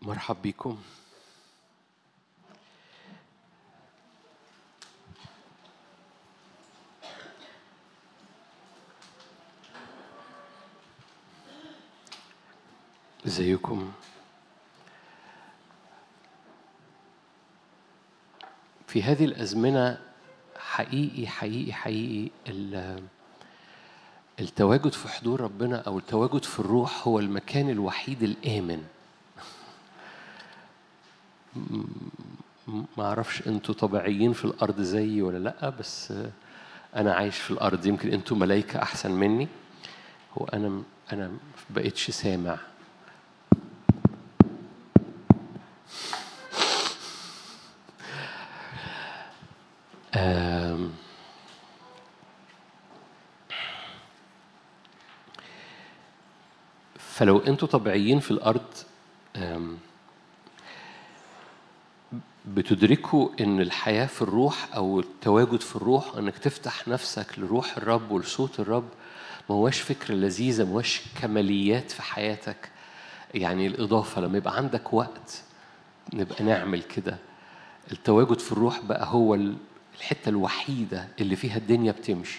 مرحب بكم ازيكم في هذه الازمنه حقيقي حقيقي حقيقي ال- التواجد في حضور ربنا او التواجد في الروح هو المكان الوحيد الامن ما اعرفش انتوا طبيعيين في الارض زيي ولا لا بس انا عايش في الارض يمكن انتوا ملايكه احسن مني هو انا انا ما بقتش سامع آم، فلو انتوا طبيعيين في الارض آم، بتدركوا ان الحياه في الروح او التواجد في الروح انك تفتح نفسك لروح الرب ولصوت الرب ما هوش فكره لذيذه ما هوش كماليات في حياتك يعني الاضافه لما يبقى عندك وقت نبقى نعمل كده التواجد في الروح بقى هو ال- الحته الوحيده اللي فيها الدنيا بتمشي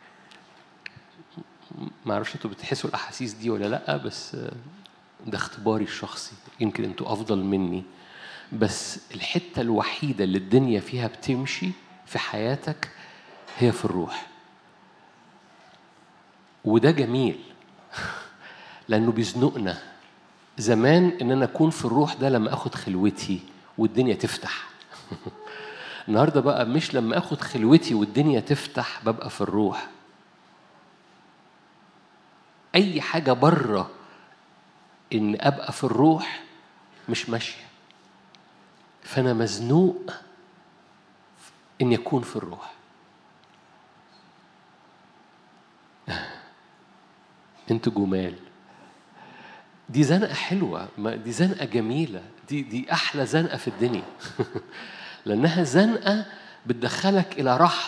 ما اعرفش انتوا بتحسوا الاحاسيس دي ولا لا بس آه، ده اختباري الشخصي يمكن انتوا افضل مني بس الحته الوحيده اللي الدنيا فيها بتمشي في حياتك هي في الروح وده جميل لانه بيزنقنا زمان ان انا اكون في الروح ده لما اخد خلوتي والدنيا تفتح النهارده بقى مش لما اخد خلوتي والدنيا تفتح ببقى في الروح اي حاجه بره ان ابقى في الروح مش ماشيه فانا مزنوق ان يكون في الروح انتوا جمال دي زنقه حلوه ما دي زنقه جميله دي دي احلى زنقه في الدنيا لانها زنقه بتدخلك الى رحب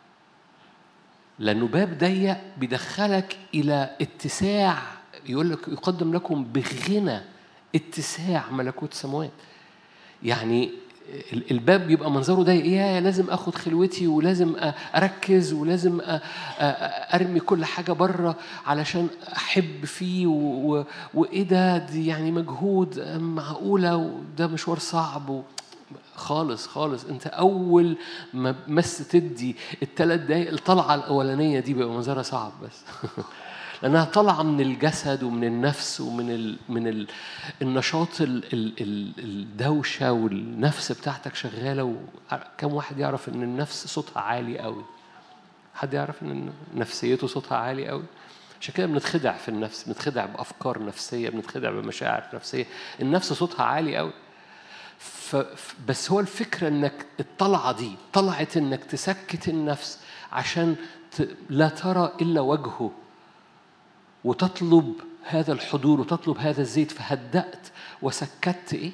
لانه باب ضيق بيدخلك الى اتساع يقول لك يقدم لكم بغنى اتساع ملكوت السماوات يعني ال- الباب بيبقى منظره ضيق يا لازم اخد خلوتي ولازم أ- اركز ولازم أ- أ- ارمي كل حاجه بره علشان احب فيه و- و- وايه ده دي يعني مجهود معقوله وده مشوار صعب و... خالص خالص انت اول ما بس تدي الثلاث دقايق الطلعه الاولانيه دي بيبقى منظرها صعب بس لانها طالعه من الجسد ومن النفس ومن ال من ال النشاط ال ال ال الدوشه والنفس بتاعتك شغاله و... كم واحد يعرف ان النفس صوتها عالي قوي حد يعرف ان نفسيته صوتها عالي قوي عشان كده بنتخدع في النفس بنتخدع بافكار نفسيه بنتخدع بمشاعر نفسيه النفس صوتها عالي قوي ف... ف- بس هو الفكرة انك الطلعة دي طلعت انك تسكت النفس عشان ت... لا ترى الا وجهه وتطلب هذا الحضور وتطلب هذا الزيت فهدأت وسكت ايه؟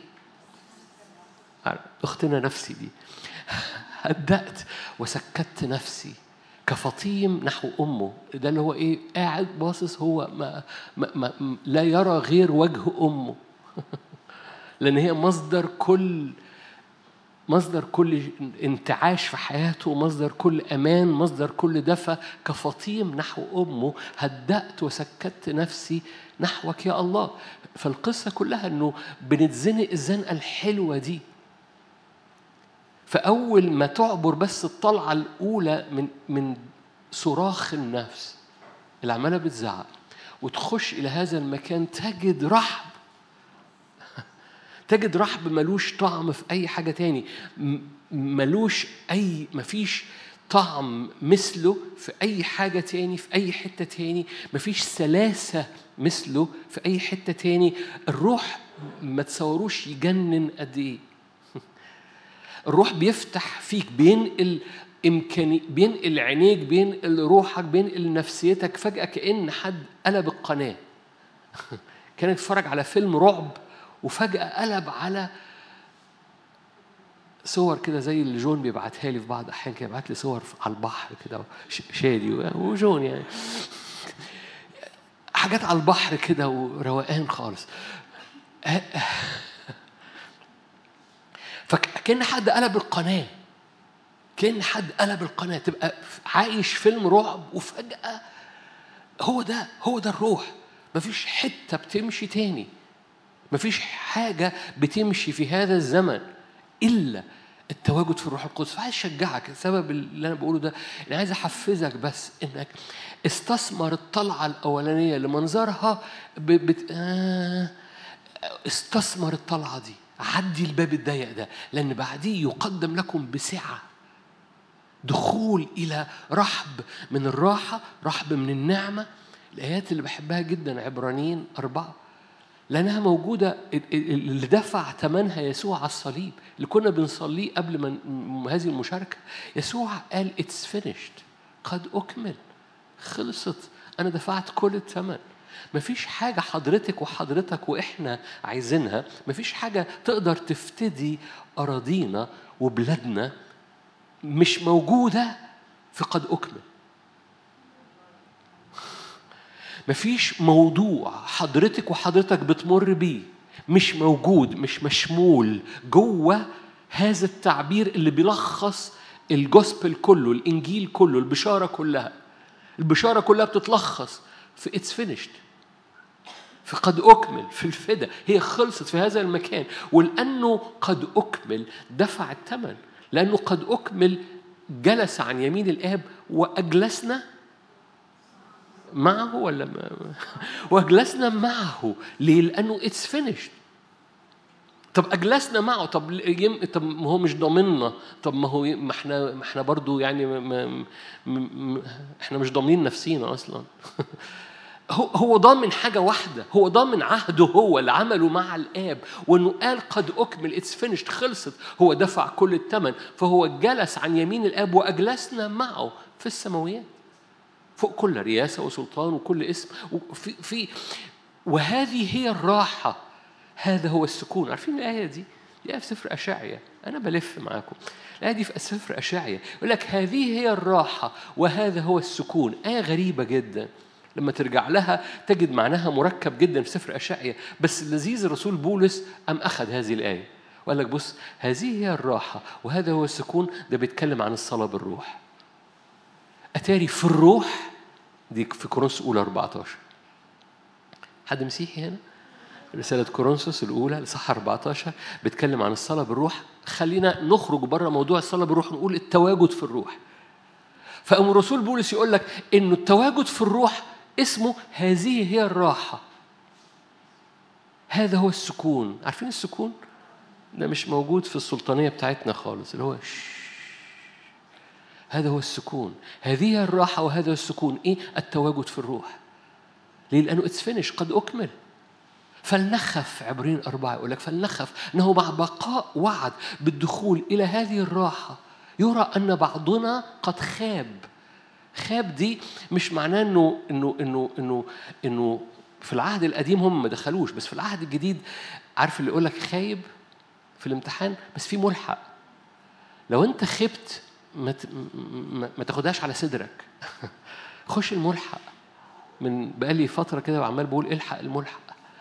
اختنا نفسي دي هدأت وسكت نفسي كفطيم نحو امه ده اللي هو ايه قاعد باصص هو ما, ما, ما لا يرى غير وجه امه لان هي مصدر كل مصدر كل انتعاش في حياته مصدر كل امان مصدر كل دفى كفطيم نحو امه هدأت وسكت نفسي نحوك يا الله فالقصه كلها انه بنتزنق الزنقه الحلوه دي فاول ما تعبر بس الطلعه الاولى من من صراخ النفس اللي عماله بتزعق وتخش الى هذا المكان تجد رحب تجد رحب ملوش طعم في اي حاجه تاني م- ملوش اي مفيش طعم مثله في اي حاجه تاني في اي حته تاني مفيش سلاسه مثله في اي حته تاني الروح ما تصوروش يجنن قد ايه الروح بيفتح فيك بينقل امكاني بينقل عينيك بينقل روحك بينقل نفسيتك فجاه كان حد قلب القناه كان يتفرج على فيلم رعب وفجأة قلب على صور كده زي اللي جون بيبعتها لي في بعض الأحيان كده يبعت لي صور على البحر كده ش- شادي وجون يعني حاجات على البحر كده وروقان خالص كأن حد قلب القناة كأن حد قلب القناة تبقى عايش فيلم رعب وفجأة هو ده هو ده الروح مفيش حتة بتمشي تاني مفيش حاجة بتمشي في هذا الزمن إلا التواجد في الروح القدس فعايز اشجعك السبب اللي انا بقوله ده انا عايز احفزك بس انك استثمر الطلعه الاولانيه اللي منظرها ب... بت... آه... استثمر الطلعه دي عدي الباب الضيق ده لان بعديه يقدم لكم بسعه دخول الى رحب من الراحه رحب من النعمه الايات اللي بحبها جدا عبرانيين اربعه لأنها موجودة اللي دفع ثمنها يسوع على الصليب اللي كنا بنصليه قبل ما هذه المشاركة يسوع قال اتس فينيشد قد أكمل خلصت أنا دفعت كل الثمن مفيش حاجة حضرتك وحضرتك وإحنا عايزينها مفيش حاجة تقدر تفتدي أراضينا وبلادنا مش موجودة في قد أكمل مفيش موضوع حضرتك وحضرتك بتمر بيه مش موجود مش مشمول جوه هذا التعبير اللي بيلخص الجوسبل كله الانجيل كله البشاره كلها البشاره كلها بتتلخص في اتس فينيشد في قد اكمل في الفدا هي خلصت في هذا المكان ولانه قد اكمل دفع الثمن لانه قد اكمل جلس عن يمين الاب واجلسنا معه ولا ما واجلسنا معه ليه؟ لأنه اتس فينيشد طب اجلسنا معه طب يم... طب ما هو مش ضامننا طب ما هو ما احنا ما احنا برضه يعني ما... ما... احنا مش ضامنين نفسينا اصلا هو هو ضامن حاجة واحدة هو ضامن عهده هو اللي عمله مع الآب وإنه قال قد أكمل اتس فينيشد خلصت هو دفع كل الثمن فهو جلس عن يمين الآب وأجلسنا معه في السماويات فوق كل رياسة وسلطان وكل اسم وفي في وهذه هي الراحة هذا هو السكون عارفين الآية دي؟ دي آية في سفر أشعيا أنا بلف معاكم الآية دي في سفر أشعيا يقول لك هذه هي الراحة وهذا هو السكون آية غريبة جدا لما ترجع لها تجد معناها مركب جدا في سفر أشعيا بس اللذيذ الرسول بولس أم أخذ هذه الآية وقال لك بص هذه هي الراحة وهذا هو السكون ده بيتكلم عن الصلاة بالروح أتاري في الروح دي في كورنثوس الأولى 14 حد مسيحي هنا؟ رسالة كورنثوس الأولى لصح 14 بتكلم عن الصلاة بالروح خلينا نخرج بره موضوع الصلاة بالروح نقول التواجد في الروح فأم الرسول بولس يقول لك إنه التواجد في الروح اسمه هذه هي الراحة هذا هو السكون عارفين السكون؟ ده مش موجود في السلطانية بتاعتنا خالص اللي هو شش. هذا هو السكون هذه هي الراحة وهذا هو السكون إيه التواجد في الروح ليه لأنه اتس فينيش قد أكمل فلنخف عبرين أربعة يقول لك فلنخف أنه مع بقاء وعد بالدخول إلى هذه الراحة يرى أن بعضنا قد خاب خاب دي مش معناه انه انه انه انه انه في العهد القديم هم ما دخلوش بس في العهد الجديد عارف اللي يقول لك خايب في الامتحان بس في ملحق لو انت خبت ما ما تاخدهاش على صدرك خش الملحق من بقالي فتره كده وعمال بقول الحق الملحق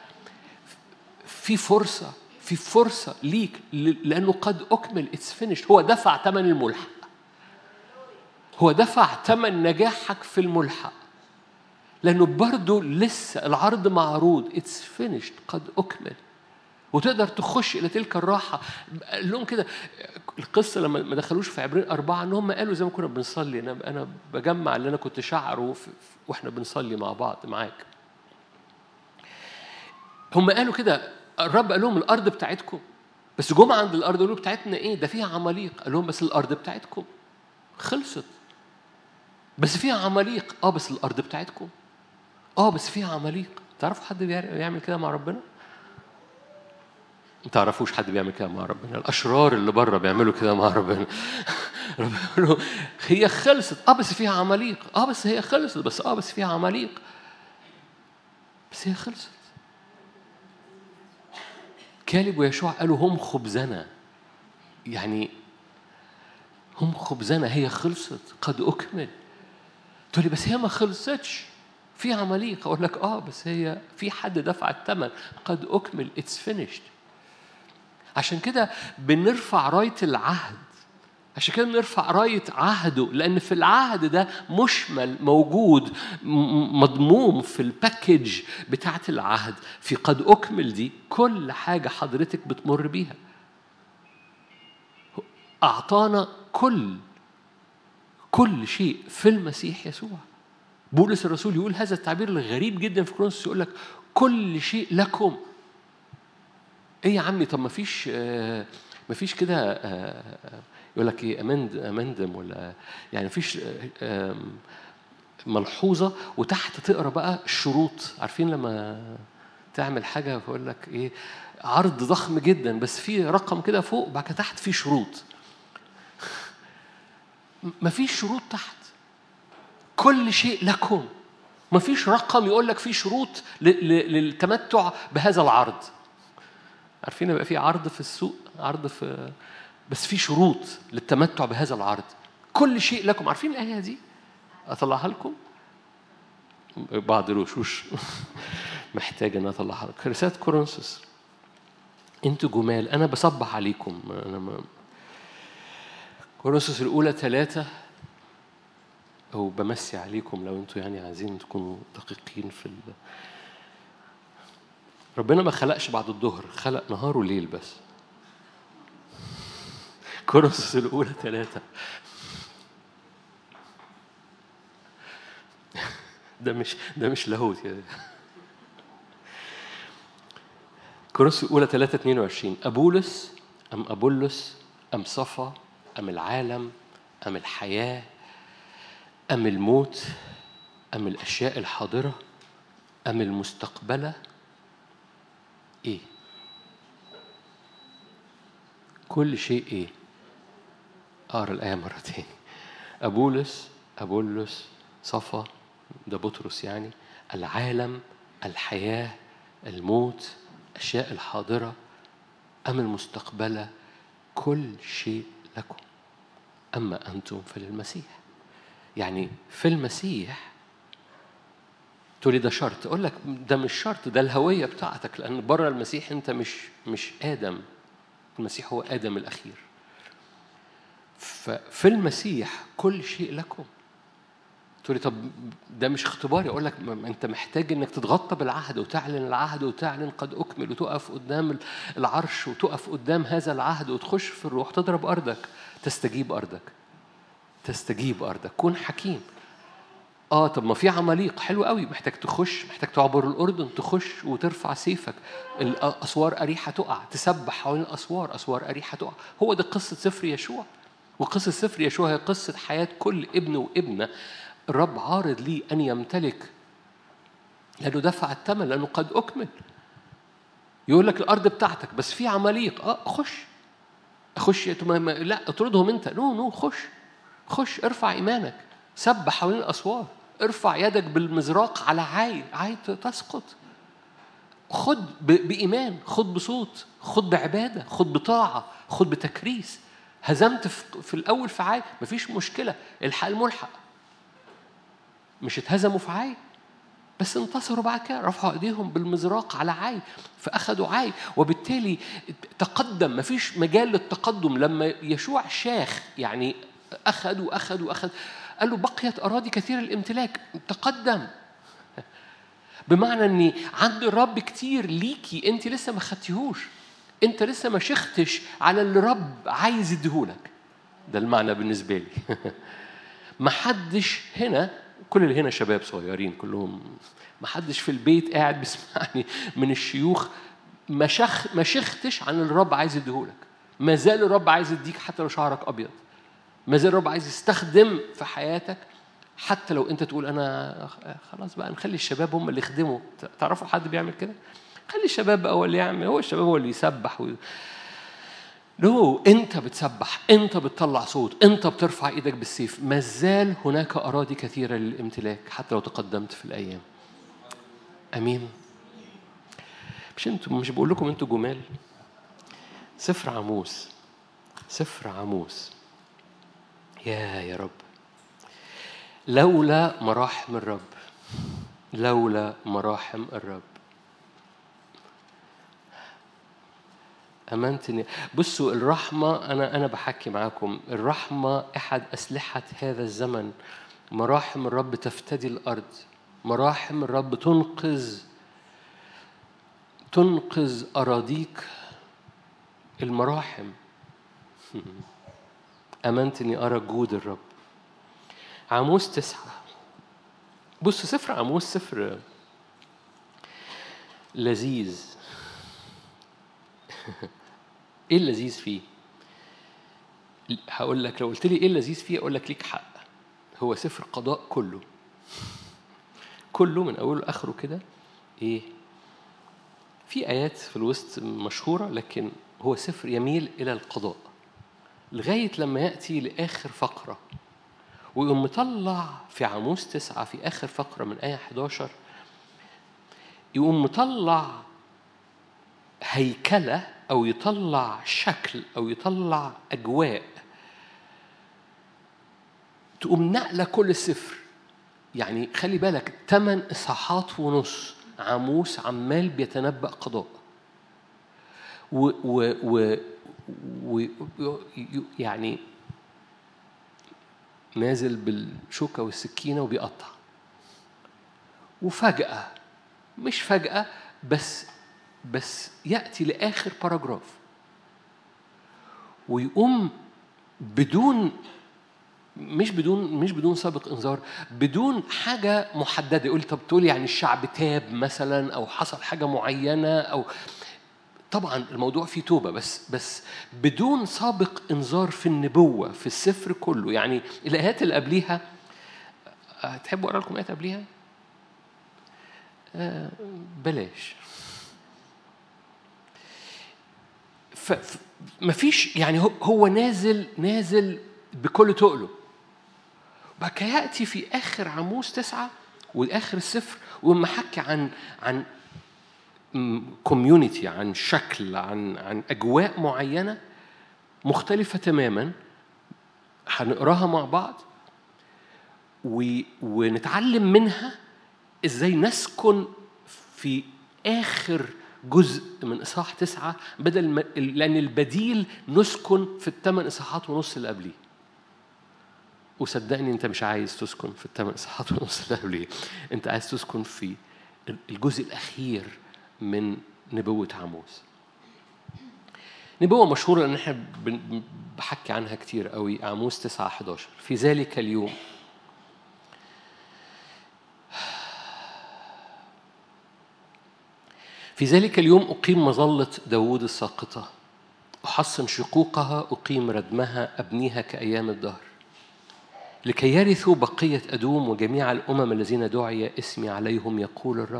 في فرصه في فرصه ليك لانه قد اكمل اتس فينيش هو دفع ثمن الملحق هو دفع ثمن نجاحك في الملحق لانه برضه لسه العرض معروض اتس فينيشد قد اكمل وتقدر تخش الى تلك الراحه قال لهم كده القصه لما ما دخلوش في عبرين اربعه ان هم قالوا زي ما كنا بنصلي انا انا بجمع اللي انا كنت شعره واحنا بنصلي مع بعض معاك هم قالوا كده الرب قال لهم الارض بتاعتكم بس جم عند الارض قالوا بتاعتنا ايه ده فيها عماليق قال لهم بس الارض بتاعتكم خلصت بس فيها عماليق اه بس الارض بتاعتكم اه بس فيها عماليق تعرفوا حد بيعمل كده مع ربنا ما تعرفوش حد بيعمل كده مع ربنا الاشرار اللي بره بيعملوا كده مع ربنا ربنا هي خلصت اه بس فيها عماليق اه بس هي خلصت بس اه بس فيها عماليق بس هي خلصت كالب ويشوع قالوا هم خبزنا يعني هم خبزنا هي خلصت قد أكمل تقول لي بس هي ما خلصتش في عمليق أقول لك آه بس هي في حد دفع الثمن قد أكمل اتس فينيشد عشان كده بنرفع راية العهد عشان كده بنرفع راية عهده لأن في العهد ده مشمل موجود م- مضموم في الباكج بتاعة العهد في قد أكمل دي كل حاجة حضرتك بتمر بيها أعطانا كل كل شيء في المسيح يسوع بولس الرسول يقول هذا التعبير الغريب جدا في كورنثوس يقول لك كل شيء لكم ايه يا عمي طب ما فيش آه ما فيش كده آه يقول لك ايه امند امندم ولا يعني فيش آه آم، ملحوظه وتحت تقرا بقى الشروط عارفين لما تعمل حاجه فيقول لك ايه عرض ضخم جدا بس في رقم كده فوق بعد كده تحت في شروط مفيش شروط تحت كل شيء لكم مفيش رقم يقول لك في شروط ل- ل- للتمتع بهذا العرض عارفين يبقى في عرض في السوق عرض في بس في شروط للتمتع بهذا العرض كل شيء لكم عارفين الآية دي أطلعها لكم بعض الوشوش محتاج ان اطلعها لك رسالة كورنثوس انتوا جمال انا بصبح عليكم انا ما كورنثوس الاولى ثلاثة او بمسي عليكم لو انتوا يعني عايزين تكونوا دقيقين في ال... ربنا ما خلقش بعد الظهر خلق نهار وليل بس كورنثوس الاولى ثلاثة ده مش ده مش لاهوت يعني كورنثوس الأولى 3 22 أبولس أم أبولس أم صفا أم العالم أم الحياة أم الموت أم الأشياء الحاضرة أم المستقبلة إيه كل شيء إيه أقرأ الآية مرة تاني أبولس أبولس صفا ده بطرس يعني العالم الحياة الموت الأشياء الحاضرة أم المستقبلة كل شيء لكم أما أنتم فللمسيح يعني في المسيح تقولي ده شرط أقول لك ده مش شرط ده الهوية بتاعتك لأن بره المسيح أنت مش مش آدم المسيح هو آدم الأخير ففي المسيح كل شيء لكم تقولي طب ده مش اختباري اقول لك ما انت محتاج انك تتغطى بالعهد وتعلن العهد وتعلن قد اكمل وتقف قدام العرش وتقف قدام هذا العهد وتخش في الروح تضرب ارضك تستجيب ارضك تستجيب ارضك كن حكيم اه طب ما في عماليق حلو قوي محتاج تخش محتاج تعبر الاردن تخش وترفع سيفك الاسوار اريحه تقع تسبح حوالين الاسوار اسوار اريحه تقع هو ده قصه سفر يشوع وقصه سفر يشوع هي قصه حياه كل ابن وابنه الرب عارض لي أن يمتلك لأنه دفع الثمن لأنه قد أكمل يقول لك الأرض بتاعتك بس في عماليق أه خش أخش لا اطردهم أنت نو نو خش خش ارفع إيمانك سبح حوالين الأسوار ارفع يدك بالمزراق على عاي عاي تسقط خد بإيمان خد بصوت خد بعبادة خد بطاعة خد بتكريس هزمت في الأول في عاي مفيش مشكلة الحق الملحق مش اتهزموا في عاي بس انتصروا بعد كده رفعوا ايديهم بالمزراق على عاي فاخذوا عاي وبالتالي تقدم مفيش مجال للتقدم لما يشوع شاخ يعني اخذ واخذ واخذ قال له بقيت اراضي كثير الامتلاك تقدم بمعنى اني عند الرب كتير ليكي انت لسه ما خدتيهوش انت لسه ما شختش على اللي الرب عايز يديهولك ده المعنى بالنسبه لي محدش هنا كل اللي هنا شباب صغيرين كلهم ما حدش في البيت قاعد بيسمعني من الشيوخ ما شخ ما شختش عن الرب عايز يديهولك ما زال الرب عايز يديك حتى لو شعرك ابيض ما زال الرب عايز يستخدم في حياتك حتى لو انت تقول انا خلاص بقى نخلي الشباب هم اللي يخدموا تعرفوا حد بيعمل كده خلي الشباب بقى هو اللي يعمل هو الشباب هو اللي يسبح و... لو انت بتسبح انت بتطلع صوت انت بترفع ايدك بالسيف ما زال هناك اراضي كثيره للامتلاك حتى لو تقدمت في الايام امين مش انتوا مش بقول لكم انتوا جمال سفر عموس سفر عموس يا يا رب لولا مراحم الرب لولا مراحم الرب امنتني بصوا الرحمه انا انا بحكي معاكم الرحمه احد اسلحه هذا الزمن مراحم الرب تفتدي الارض مراحم الرب تنقذ تنقذ اراضيك المراحم امنت اني ارى جود الرب عاموس تسعه بص سفر عاموس سفر لذيذ ايه اللذيذ فيه هقول لك لو قلت لي ايه اللذيذ فيه اقول لك ليك حق هو سفر قضاء كله كله من اوله لاخره كده ايه في ايات في الوسط مشهوره لكن هو سفر يميل الى القضاء لغايه لما ياتي لاخر فقره ويقوم مطلع في عاموس تسعة في آخر فقرة من آية 11 يقوم مطلع هيكلة أو يطلع شكل أو يطلع أجواء تقوم نقلة كل السفر يعني خلي بالك ثمان إصحاحات ونص عاموس عمال بيتنبأ قضاء و, و, و, و يعني نازل بالشوكة والسكينة وبيقطع وفجأة مش فجأة بس بس يأتي لآخر باراجراف ويقوم بدون مش بدون مش بدون سابق انذار بدون حاجه محدده يقول طب تقول يعني الشعب تاب مثلا او حصل حاجه معينه او طبعا الموضوع فيه توبه بس بس بدون سابق انذار في النبوه في السفر كله يعني الايات اللي قبليها تحبوا اقرا لكم ايات قبليها؟ آه بلاش فمفيش يعني هو نازل نازل بكل تقله بعد كده ياتي في اخر عاموس تسعه واخر السفر وما حكي عن عن كوميونتي عن شكل عن عن اجواء معينه مختلفه تماما هنقراها مع بعض و... ونتعلم منها ازاي نسكن في اخر جزء من اصحاح تسعه بدل ما لان البديل نسكن في الثمان اصحاحات ونص اللي قبليه وصدقني انت مش عايز تسكن في الثمان اصحاحات ونص اللي قبليه انت عايز تسكن في الجزء الاخير من نبوة عاموس نبوة مشهورة لأن احنا بحكي عنها كتير قوي عاموس 9 11 في ذلك اليوم في ذلك اليوم أقيم مظلة داوود الساقطة أحصن شقوقها أقيم ردمها أبنيها كأيام الدهر لكي يرثوا بقية أدوم وجميع الأمم الذين دعي اسمي عليهم يقول الرب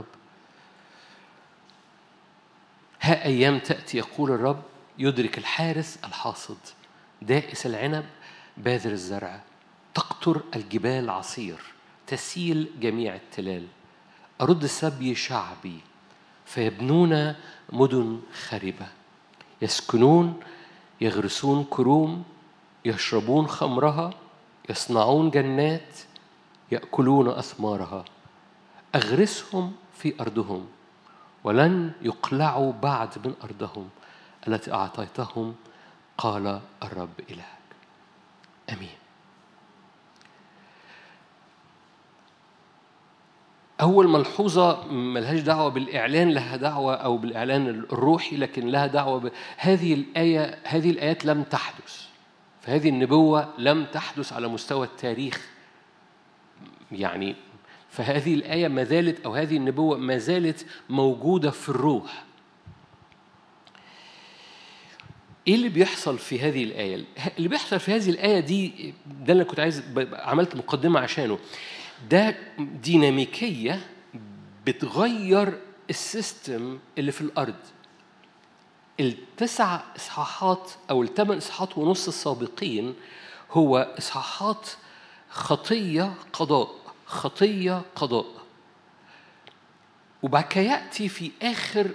ها أيام تأتي يقول الرب يدرك الحارس الحاصد دائس العنب باذر الزرع تقطر الجبال عصير تسيل جميع التلال أرد سبي شعبي فيبنون مدن خربة يسكنون يغرسون كروم يشربون خمرها يصنعون جنات يأكلون أثمارها أغرسهم في أرضهم ولن يقلعوا بعد من أرضهم التي أعطيتهم قال الرب إلهك أمين أول ملحوظة ملهاش دعوة بالإعلان لها دعوة أو بالإعلان الروحي لكن لها دعوة ب... هذه الآية هذه الآيات لم تحدث فهذه النبوة لم تحدث على مستوى التاريخ يعني فهذه الآية ما زالت أو هذه النبوة ما زالت موجودة في الروح ايه اللي بيحصل في هذه الايه اللي بيحصل في هذه الايه دي ده اللي كنت عايز عملت مقدمه عشانه ده ديناميكيه بتغير السيستم اللي في الارض التسع اصحاحات او الثمان اصحاحات ونص السابقين هو اصحاحات خطيه قضاء خطيه قضاء وبعد كده ياتي في اخر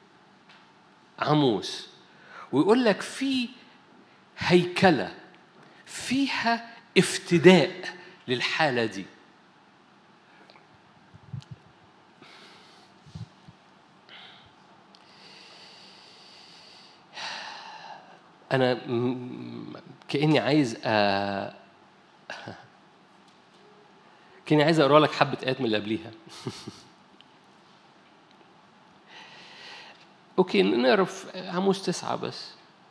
عموس ويقول لك في هيكله فيها افتداء للحاله دي انا م- كاني عايز أ... كاني عايز اقرا لك حبه ايات من اللي قبليها اوكي نقرا في عموس تسعه بس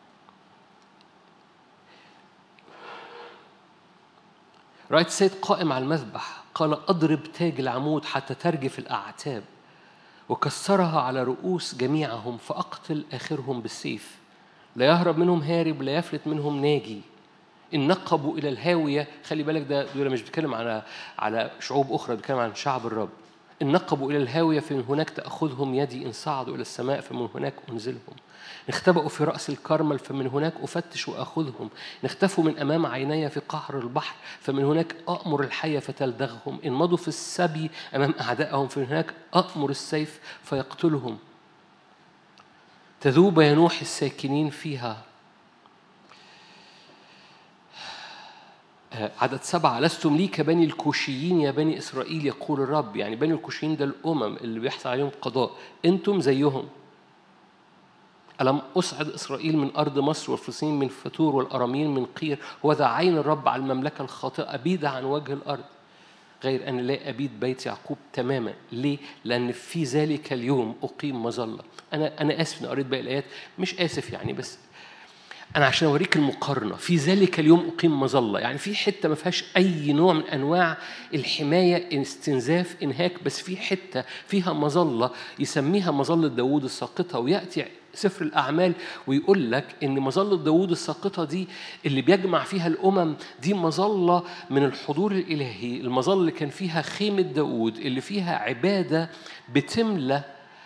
رأيت السيد قائم على المذبح قال أضرب تاج العمود حتى ترجف الأعتاب وكسرها على رؤوس جميعهم فأقتل آخرهم بالسيف لا يهرب منهم هارب لا يفلت منهم ناجي إن نقبوا إلى الهاوية خلي بالك ده دول مش بيتكلم على على شعوب أخرى بيتكلم عن شعب الرب إن نقبوا إلى الهاوية فمن هناك تأخذهم يدي إن صعدوا إلى السماء فمن هناك أنزلهم إن اختبأوا في رأس الكرمل فمن هناك أفتش وأخذهم إن اختفوا من أمام عيني في قعر البحر فمن هناك أأمر الحية فتلدغهم إن مضوا في السبي أمام أعدائهم فمن هناك أأمر السيف فيقتلهم تذوب ينوح الساكنين فيها آه، عدد سبعة لستم لي كبني الكوشيين يا بني إسرائيل يقول الرب يعني بني الكوشيين ده الأمم اللي بيحصل عليهم قضاء أنتم زيهم ألم أصعد إسرائيل من أرض مصر والفلسطينيين من فتور والأرامين من قير وذا عين الرب على المملكة الخاطئة أبيد عن وجه الأرض غير أن لا أبيد بيت يعقوب تماما ليه؟ لأن في ذلك اليوم أقيم مظلة أنا أنا آسف إني قريت باقي الآيات مش آسف يعني بس أنا عشان أوريك المقارنة في ذلك اليوم أقيم مظلة يعني في حتة ما فيهاش أي نوع من أنواع الحماية استنزاف إنهاك بس في حتة فيها مظلة يسميها مظلة داوود الساقطة ويأتي سفر الأعمال ويقول لك إن مظلة داوود الساقطة دي اللي بيجمع فيها الأمم دي مظلة من الحضور الإلهي المظلة اللي كان فيها خيمة داوود اللي فيها عبادة بتملى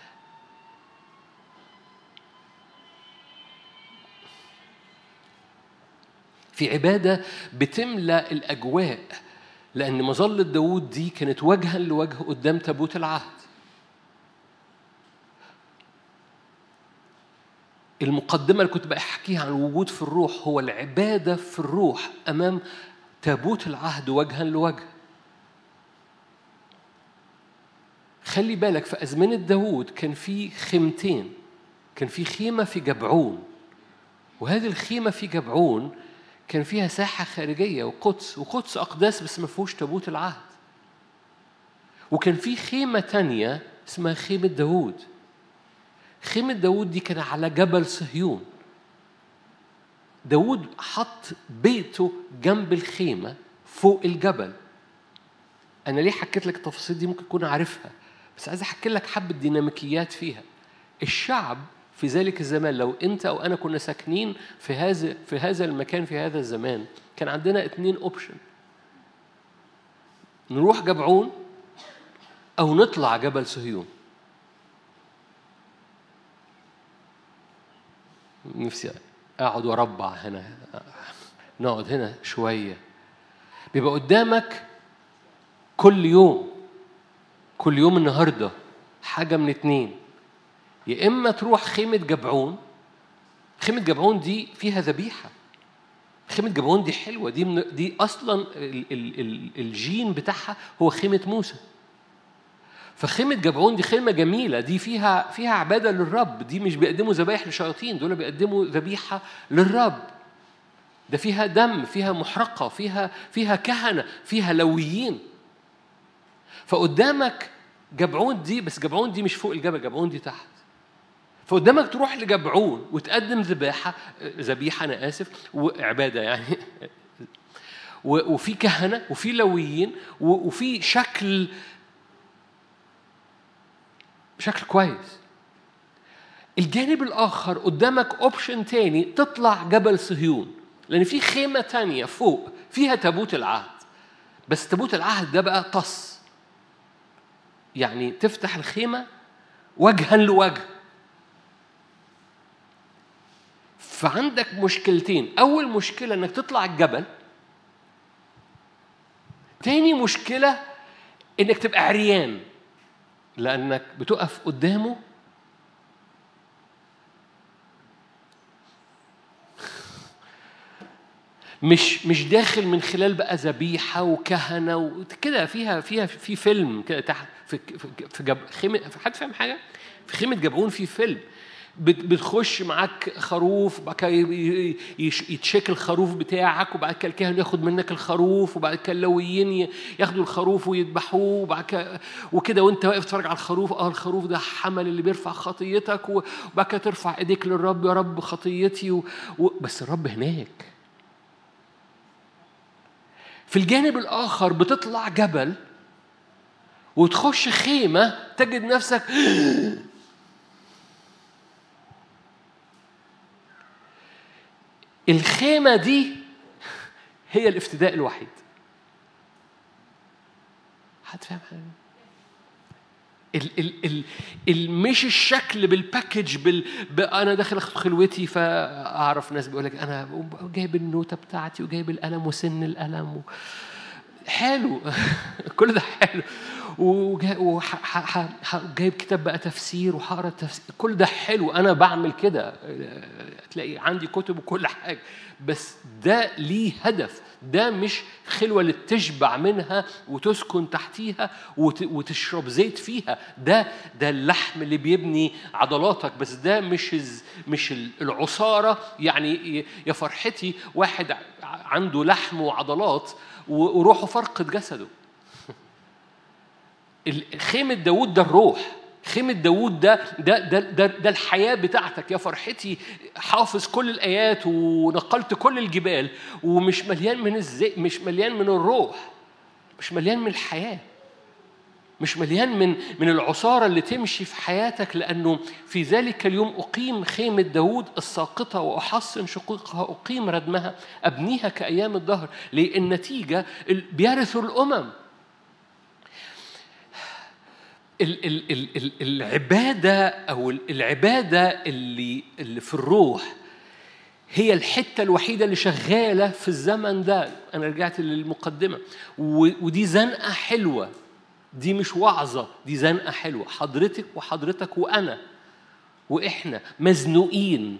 في عبادة بتملى الأجواء لأن مظلة داوود دي كانت وجها لوجه قدام تابوت العهد المقدمة اللي كنت بحكيها عن الوجود في الروح هو العبادة في الروح أمام تابوت العهد وجها لوجه خلي بالك في أزمنة داوود كان في خيمتين كان في خيمة في جبعون وهذه الخيمة في جبعون كان فيها ساحة خارجية وقدس وقدس أقداس بس ما فيهوش تابوت العهد وكان في خيمة تانية اسمها خيمة داوود خيمة داوود دي كان على جبل صهيون داوود حط بيته جنب الخيمة فوق الجبل أنا ليه حكيت لك التفاصيل دي ممكن تكون عارفها بس عايز أحكي لك حبة ديناميكيات فيها الشعب في ذلك الزمان لو أنت أو أنا كنا ساكنين في هذا في هذا المكان في هذا الزمان كان عندنا اتنين أوبشن نروح جبعون أو نطلع جبل صهيون نفسي اقعد واربع هنا نقعد هنا شويه بيبقى قدامك كل يوم كل يوم النهارده حاجه من اتنين يا اما تروح خيمه جبعون خيمه جبعون دي فيها ذبيحه خيمه جبعون دي حلوه دي من دي اصلا ال ال ال الجين بتاعها هو خيمه موسى فخيمة جبعون دي خيمة جميلة دي فيها فيها عبادة للرب دي مش بيقدموا ذبايح لشياطين دول بيقدموا ذبيحة للرب ده فيها دم فيها محرقة فيها فيها كهنة فيها لويين فقدامك جبعون دي بس جبعون دي مش فوق الجبل جبعون دي تحت فقدامك تروح لجبعون وتقدم ذباحة ذبيحة أنا آسف وعبادة يعني وفي كهنة وفي لويين وفي شكل بشكل كويس الجانب الآخر قدامك أوبشن تاني تطلع جبل صهيون لأن في خيمة تانية فوق فيها تابوت العهد بس تابوت العهد ده بقى طص يعني تفتح الخيمة وجها لوجه فعندك مشكلتين أول مشكلة إنك تطلع الجبل تاني مشكلة إنك تبقى عريان لأنك بتقف قدامه مش مش داخل من خلال بقى ذبيحة وكهنة وكده فيها فيها في فيلم كده تحت في في جب خيمة حد فاهم حاجة؟ في خيمة جبعون في فيلم بت- بتخش معاك خروف وبعد كده ي- يش- يتشيك الخروف بتاعك وبعد كده الكاهن ياخد منك الخروف وبعد كده اللويين ي- ياخدوا الخروف ويذبحوه وبعد كده وكده وانت واقف تتفرج على الخروف اه الخروف ده حمل اللي بيرفع خطيتك و- وبعد كده ترفع ايديك للرب يا رب خطيتي و... و... بس الرب هناك في الجانب الاخر بتطلع جبل وتخش خيمه تجد نفسك الخيمة دي هي الافتداء الوحيد حد فاهم حاجة؟ ال ال ال ال مش الشكل بالباكج بال ب- انا داخل اخد خلوتي فاعرف ناس بيقول لك انا جايب النوته بتاعتي وجايب القلم وسن القلم و... حلو كل ده حلو وجا- وح- ح- ح- ح- جايب كتاب بقى تفسير وهقرا التفسير كل ده حلو انا بعمل كده تلاقي عندي كتب وكل حاجه بس ده ليه هدف ده مش خلوه اللي تشبع منها وتسكن تحتيها وت- وتشرب زيت فيها ده ده اللحم اللي بيبني عضلاتك بس ده مش الز- مش ال- العصاره يعني ي- يا فرحتي واحد ع- عنده لحم وعضلات و- وروحه فرقد جسده ال- خيمة داوود ده الروح خيمة داوود ده ده ده ده, ده الحياة بتاعتك يا فرحتي حافظ كل الآيات ونقلت كل الجبال ومش مليان من الزي مش مليان من الروح مش مليان من الحياة مش مليان من من العصارة اللي تمشي في حياتك لأنه في ذلك اليوم أقيم خيمة داوود الساقطة وأحصن شقوقها أقيم ردمها أبنيها كأيام الدهر ليه النتيجة ال- بيرثوا الأمم ال- ال- ال- ال- العبادة أو ال- العبادة اللي اللي في الروح هي الحتة الوحيدة اللي شغالة في الزمن ده أنا رجعت للمقدمة و- ودي زنقة حلوة دي مش وعظة دي زنقة حلوة حضرتك وحضرتك وأنا وإحنا مزنوقين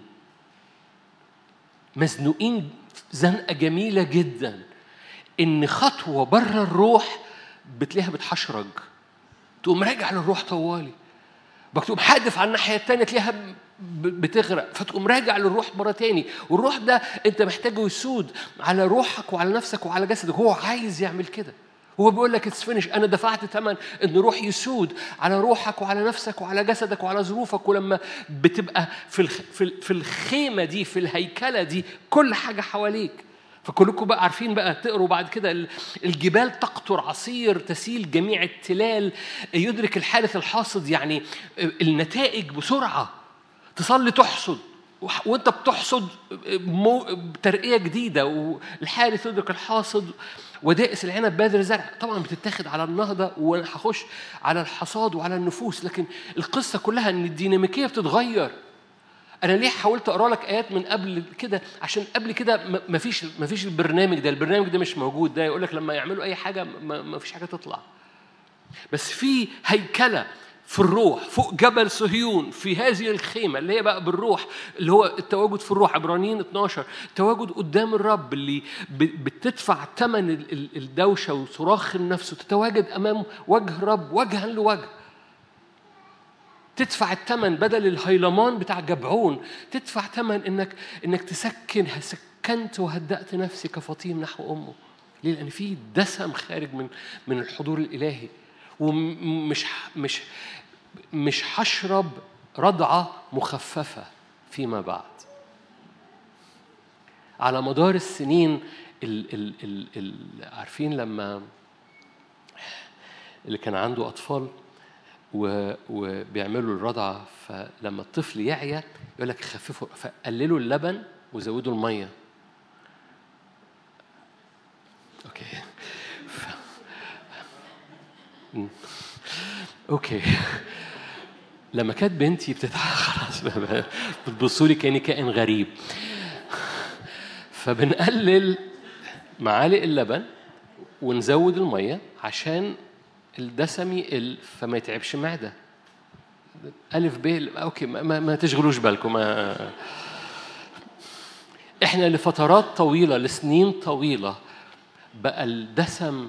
مزنوقين زنقة جميلة جدا إن خطوة بره الروح بتلاقيها بتحشرج تقوم راجع للروح طوالي بتقوم حادف على الناحيه الثانيه تلاقيها ب- بتغرق فتقوم راجع للروح مره تاني والروح ده انت محتاجه يسود على روحك وعلى نفسك وعلى جسدك هو عايز يعمل كده هو بيقول لك اتس فينش انا دفعت ثمن ان روح يسود على روحك وعلى نفسك وعلى جسدك وعلى ظروفك ولما بتبقى في الخ... في ال- في الخيمه دي في الهيكله دي كل حاجه حواليك فكلكم بقى عارفين بقى تقروا بعد كده ال- الجبال تقطر عصير تسيل جميع التلال يدرك الحادث الحاصد يعني النتائج بسرعه تصلي تحصد وح- وانت بتحصد مو ترقيه جديده والحارث يدرك الحاصد ودائس العنب بادر زرع طبعا بتتاخد على النهضه وانا هخش على الحصاد وعلى النفوس لكن القصه كلها ان الديناميكيه بتتغير انا ليه حاولت اقرا لك ايات من قبل كده عشان قبل كده م- مفيش مفيش البرنامج ده البرنامج ده مش موجود ده يقول لك لما يعملوا اي حاجه ما- مفيش حاجه تطلع بس في هيكله في الروح فوق جبل صهيون في هذه الخيمة اللي هي بقى بالروح اللي هو التواجد في الروح عبرانيين 12 التواجد قدام الرب اللي ب- بتدفع ثمن ال- ال- الدوشة وصراخ النفس وتتواجد أمام وجه الرب وجها لوجه تدفع الثمن بدل الهيلمان بتاع جبعون تدفع ثمن انك انك تسكن سكنت وهدأت نفسي كفطيم نحو امه ليه؟ لان في دسم خارج من من الحضور الالهي ومش مش مش هشرب رضعه مخففه فيما بعد على مدار السنين ال ال ال ال عارفين لما اللي كان عنده اطفال و- وبيعملوا الرضعة فلما الطفل يعيا يقول لك خففوا فقللوا اللبن وزودوا المية اوكي ف... م. اوكي لما كانت بنتي بتتع خلاص بتبصوا لي كاني كائن غريب فبنقلل معالق اللبن ونزود الميه عشان الدسم يقل فما يتعبش معده ألف ب أوكي ما, ما, ما تشغلوش بالكم ما إحنا لفترات طويلة لسنين طويلة بقى الدسم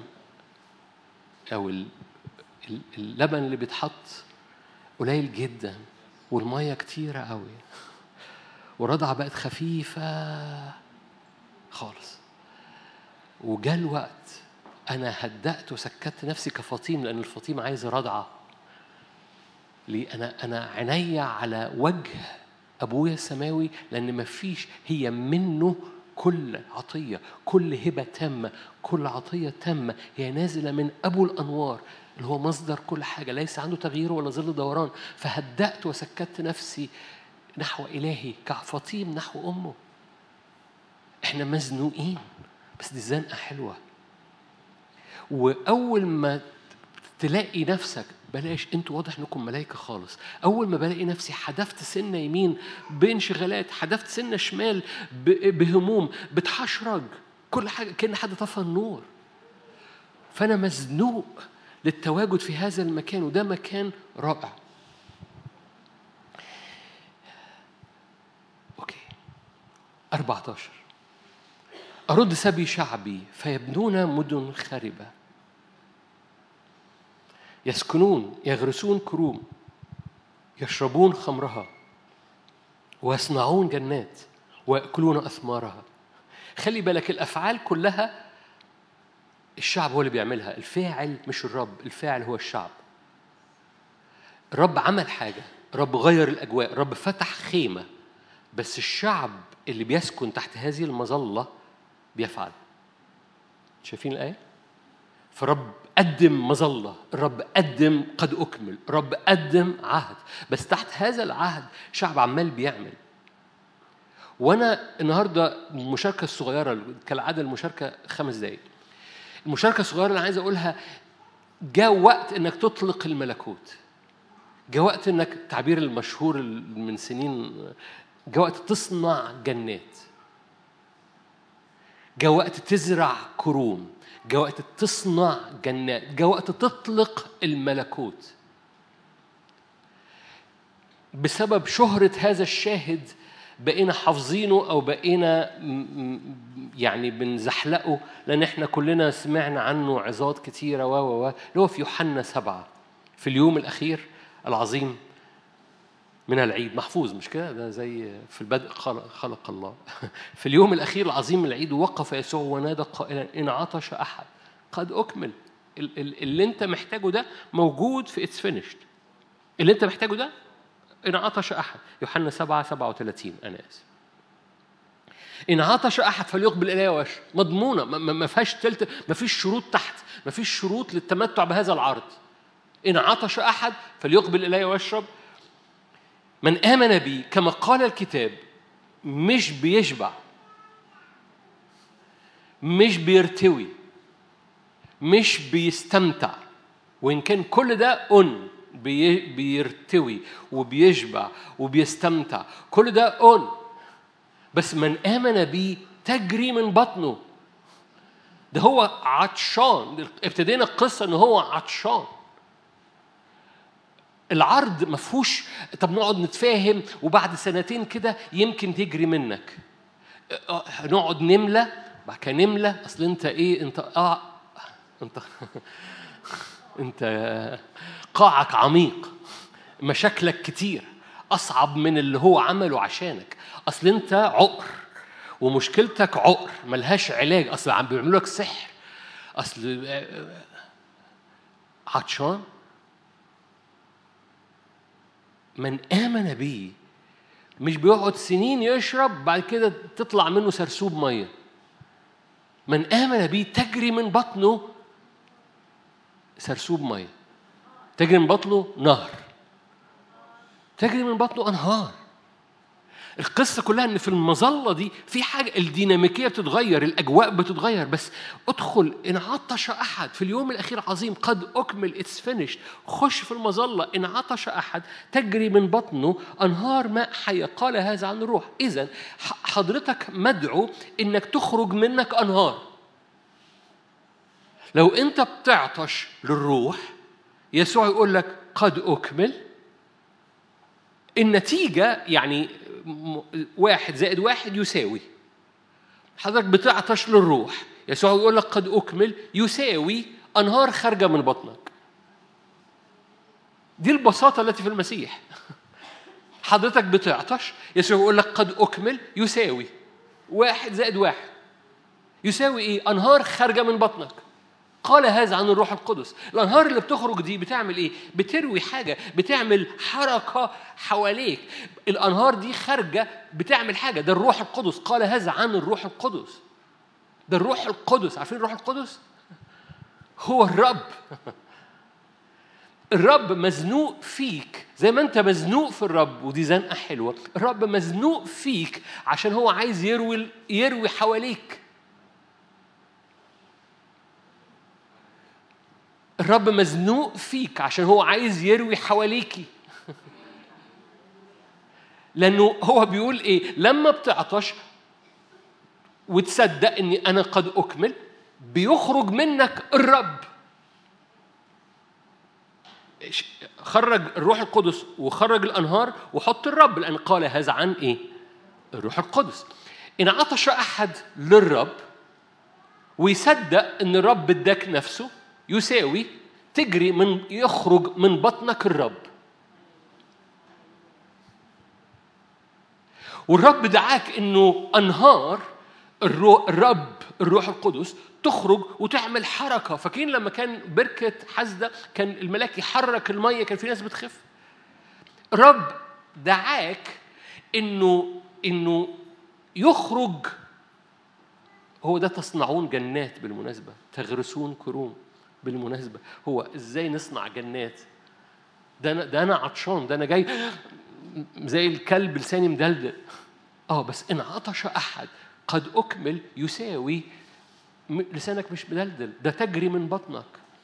أو ال- ال- اللبن اللي بيتحط قليل جدا والميه كتيره قوي والرضعه بقت خفيفه خالص وجاء الوقت انا هدأت وسكت نفسي كفطيم لان الفطيم عايز رضعه ليه انا انا عينيا على وجه ابويا السماوي لان مفيش هي منه كل عطيه كل هبه تامه كل عطيه تامه هي نازله من ابو الانوار اللي هو مصدر كل حاجه ليس عنده تغيير ولا ظل دوران فهدأت وسكت نفسي نحو الهي كفطيم نحو امه احنا مزنوقين بس دي زنقه حلوه واول ما تلاقي نفسك بلاش انتوا واضح انكم ملائكه خالص اول ما بلاقي نفسي حدفت سنه يمين بانشغالات حدفت سنه شمال ب- بهموم بتحشرج كل حاجه كان حد طفى النور فانا مزنوق للتواجد في هذا المكان وده مكان رائع اوكي 14 أرد سبي شعبي فيبنون مدن خربة يسكنون يغرسون كروم يشربون خمرها ويصنعون جنات ويأكلون أثمارها خلي بالك الأفعال كلها الشعب هو اللي بيعملها الفاعل مش الرب الفاعل هو الشعب الرب عمل حاجة الرب غير الأجواء الرب فتح خيمة بس الشعب اللي بيسكن تحت هذه المظلة بيفعل شايفين الآية؟ فرب قدم مظلة الرب قدم قد أكمل الرب قدم عهد بس تحت هذا العهد شعب عمال بيعمل وأنا النهاردة المشاركة الصغيرة كالعادة المشاركة خمس دقايق المشاركة الصغيرة اللي أنا عايز أقولها جاء وقت إنك تطلق الملكوت جاء وقت إنك التعبير المشهور من سنين جاء وقت تصنع جنات جاء وقت تزرع كروم جاء وقت تصنع جنات جاء وقت تطلق الملكوت بسبب شهرة هذا الشاهد بقينا حافظينه او بقينا م- م- يعني بنزحلقه لان احنا كلنا سمعنا عنه عظات كتيره و و و اللي هو في يوحنا سبعه في اليوم الاخير العظيم من العيد محفوظ مش كده ده زي في البدء خلق, خلق الله في اليوم الاخير العظيم من العيد وقف يسوع ونادى قائلا ان عطش احد قد اكمل ال- ال- اللي انت محتاجه ده موجود في اتس فينيشد اللي انت محتاجه ده ان عطش احد يوحنا 7 37 انا اسف ان عطش احد فليقبل الي واشرب مضمونه ما- ما ما فيهاش تلت ما فيش شروط تحت ما فيش شروط للتمتع بهذا العرض ان عطش احد فليقبل الي واشرب من آمن بي كما قال الكتاب مش بيشبع مش بيرتوي مش بيستمتع وإن كان كل ده أن بي بيرتوي وبيشبع وبيستمتع كل ده أن بس من آمن بي تجري من بطنه ده هو عطشان ابتدينا القصة إن هو عطشان العرض ما فيهوش طب نقعد نتفاهم وبعد سنتين كده يمكن تجري منك آه، نقعد نملى بعد كده نملى اصل انت ايه انت اه انت انت قاعك عميق مشاكلك كتير اصعب من اللي هو عمله عشانك اصل انت عقر ومشكلتك عقر ملهاش علاج اصل عم بيعملوا لك سحر اصل آه، عطشان من آمن بي مش بيقعد سنين يشرب بعد كده تطلع منه سرسوب ميه من آمن بي تجري من بطنه سرسوب ميه تجري من بطنه نهر تجري من بطنه أنهار القصة كلها إن في المظلة دي في حاجة الديناميكية بتتغير الأجواء بتتغير بس ادخل إن عطش أحد في اليوم الأخير عظيم قد أكمل اتس فينيش خش في المظلة إن عطش أحد تجري من بطنه أنهار ماء حية قال هذا عن الروح إذا حضرتك مدعو إنك تخرج منك أنهار لو أنت بتعطش للروح يسوع يقول لك قد أكمل النتيجة يعني م- واحد زائد واحد يساوي حضرتك بتعطش للروح يسوع يقول لك قد أكمل يساوي أنهار خارجة من بطنك دي البساطة التي في المسيح حضرتك بتعطش يسوع يقول لك قد اكمل يساوي واحد زائد واحد يساوي ايه انهار خارجه من بطنك قال هذا عن الروح القدس الانهار اللي بتخرج دي بتعمل ايه بتروي حاجه بتعمل حركه حواليك الانهار دي خارجه بتعمل حاجه ده الروح القدس قال هذا عن الروح القدس ده الروح القدس عارفين الروح القدس هو الرب الرب مزنوق فيك زي ما انت مزنوق في الرب ودي زنقه حلوه الرب مزنوق فيك عشان هو عايز يروي يروي حواليك الرب مزنوق فيك عشان هو عايز يروي حواليكي لانه هو بيقول ايه لما بتعطش وتصدق اني انا قد اكمل بيخرج منك الرب خرج الروح القدس وخرج الانهار وحط الرب لان قال هذا عن ايه الروح القدس ان عطش احد للرب ويصدق ان الرب اداك نفسه يساوي تجري من يخرج من بطنك الرب والرب دعاك انه انهار الرب الروح القدس تخرج وتعمل حركه فاكرين لما كان بركه حزده كان الملاك يحرك الميه كان في ناس بتخف رب دعاك انه انه يخرج هو ده تصنعون جنات بالمناسبه تغرسون كروم بالمناسبة هو ازاي نصنع جنات ده انا ده انا عطشان ده انا جاي زي الكلب لساني مدلدل اه بس ان عطش احد قد اكمل يساوي لسانك مش مدلدل ده تجري من بطنك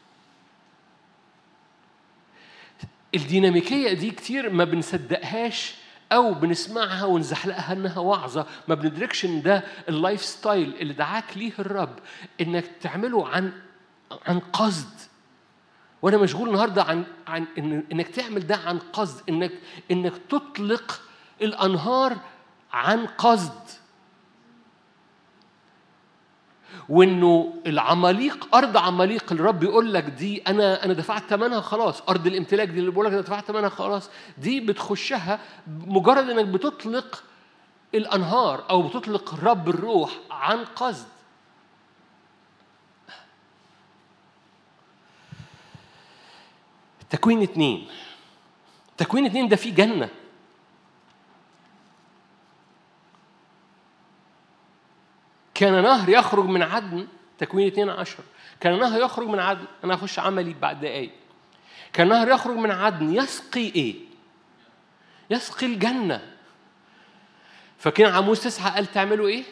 الديناميكيه دي كتير ما بنصدقهاش او بنسمعها ونزحلقها انها وعظه ما بندركش ان ده اللايف ستايل اللي دعاك ليه الرب انك تعمله عن عن قصد وانا مشغول النهارده عن عن إن انك تعمل ده عن قصد انك انك تطلق الانهار عن قصد وانه العماليق ارض عماليق الرب يقول لك دي انا انا دفعت ثمنها خلاص ارض الامتلاك دي اللي بقول لك دفعت ثمنها خلاص دي بتخشها مجرد انك بتطلق الانهار او بتطلق الرب الروح عن قصد تكوين اتنين تكوين اتنين ده فيه جنة كان نهر يخرج من عدن تكوين اتنين عشر كان نهر يخرج من عدن أنا أخش عملي بعد دقايق كان نهر يخرج من عدن يسقي إيه؟ يسقي الجنة فكان عموس تسعة قال تعملوا إيه؟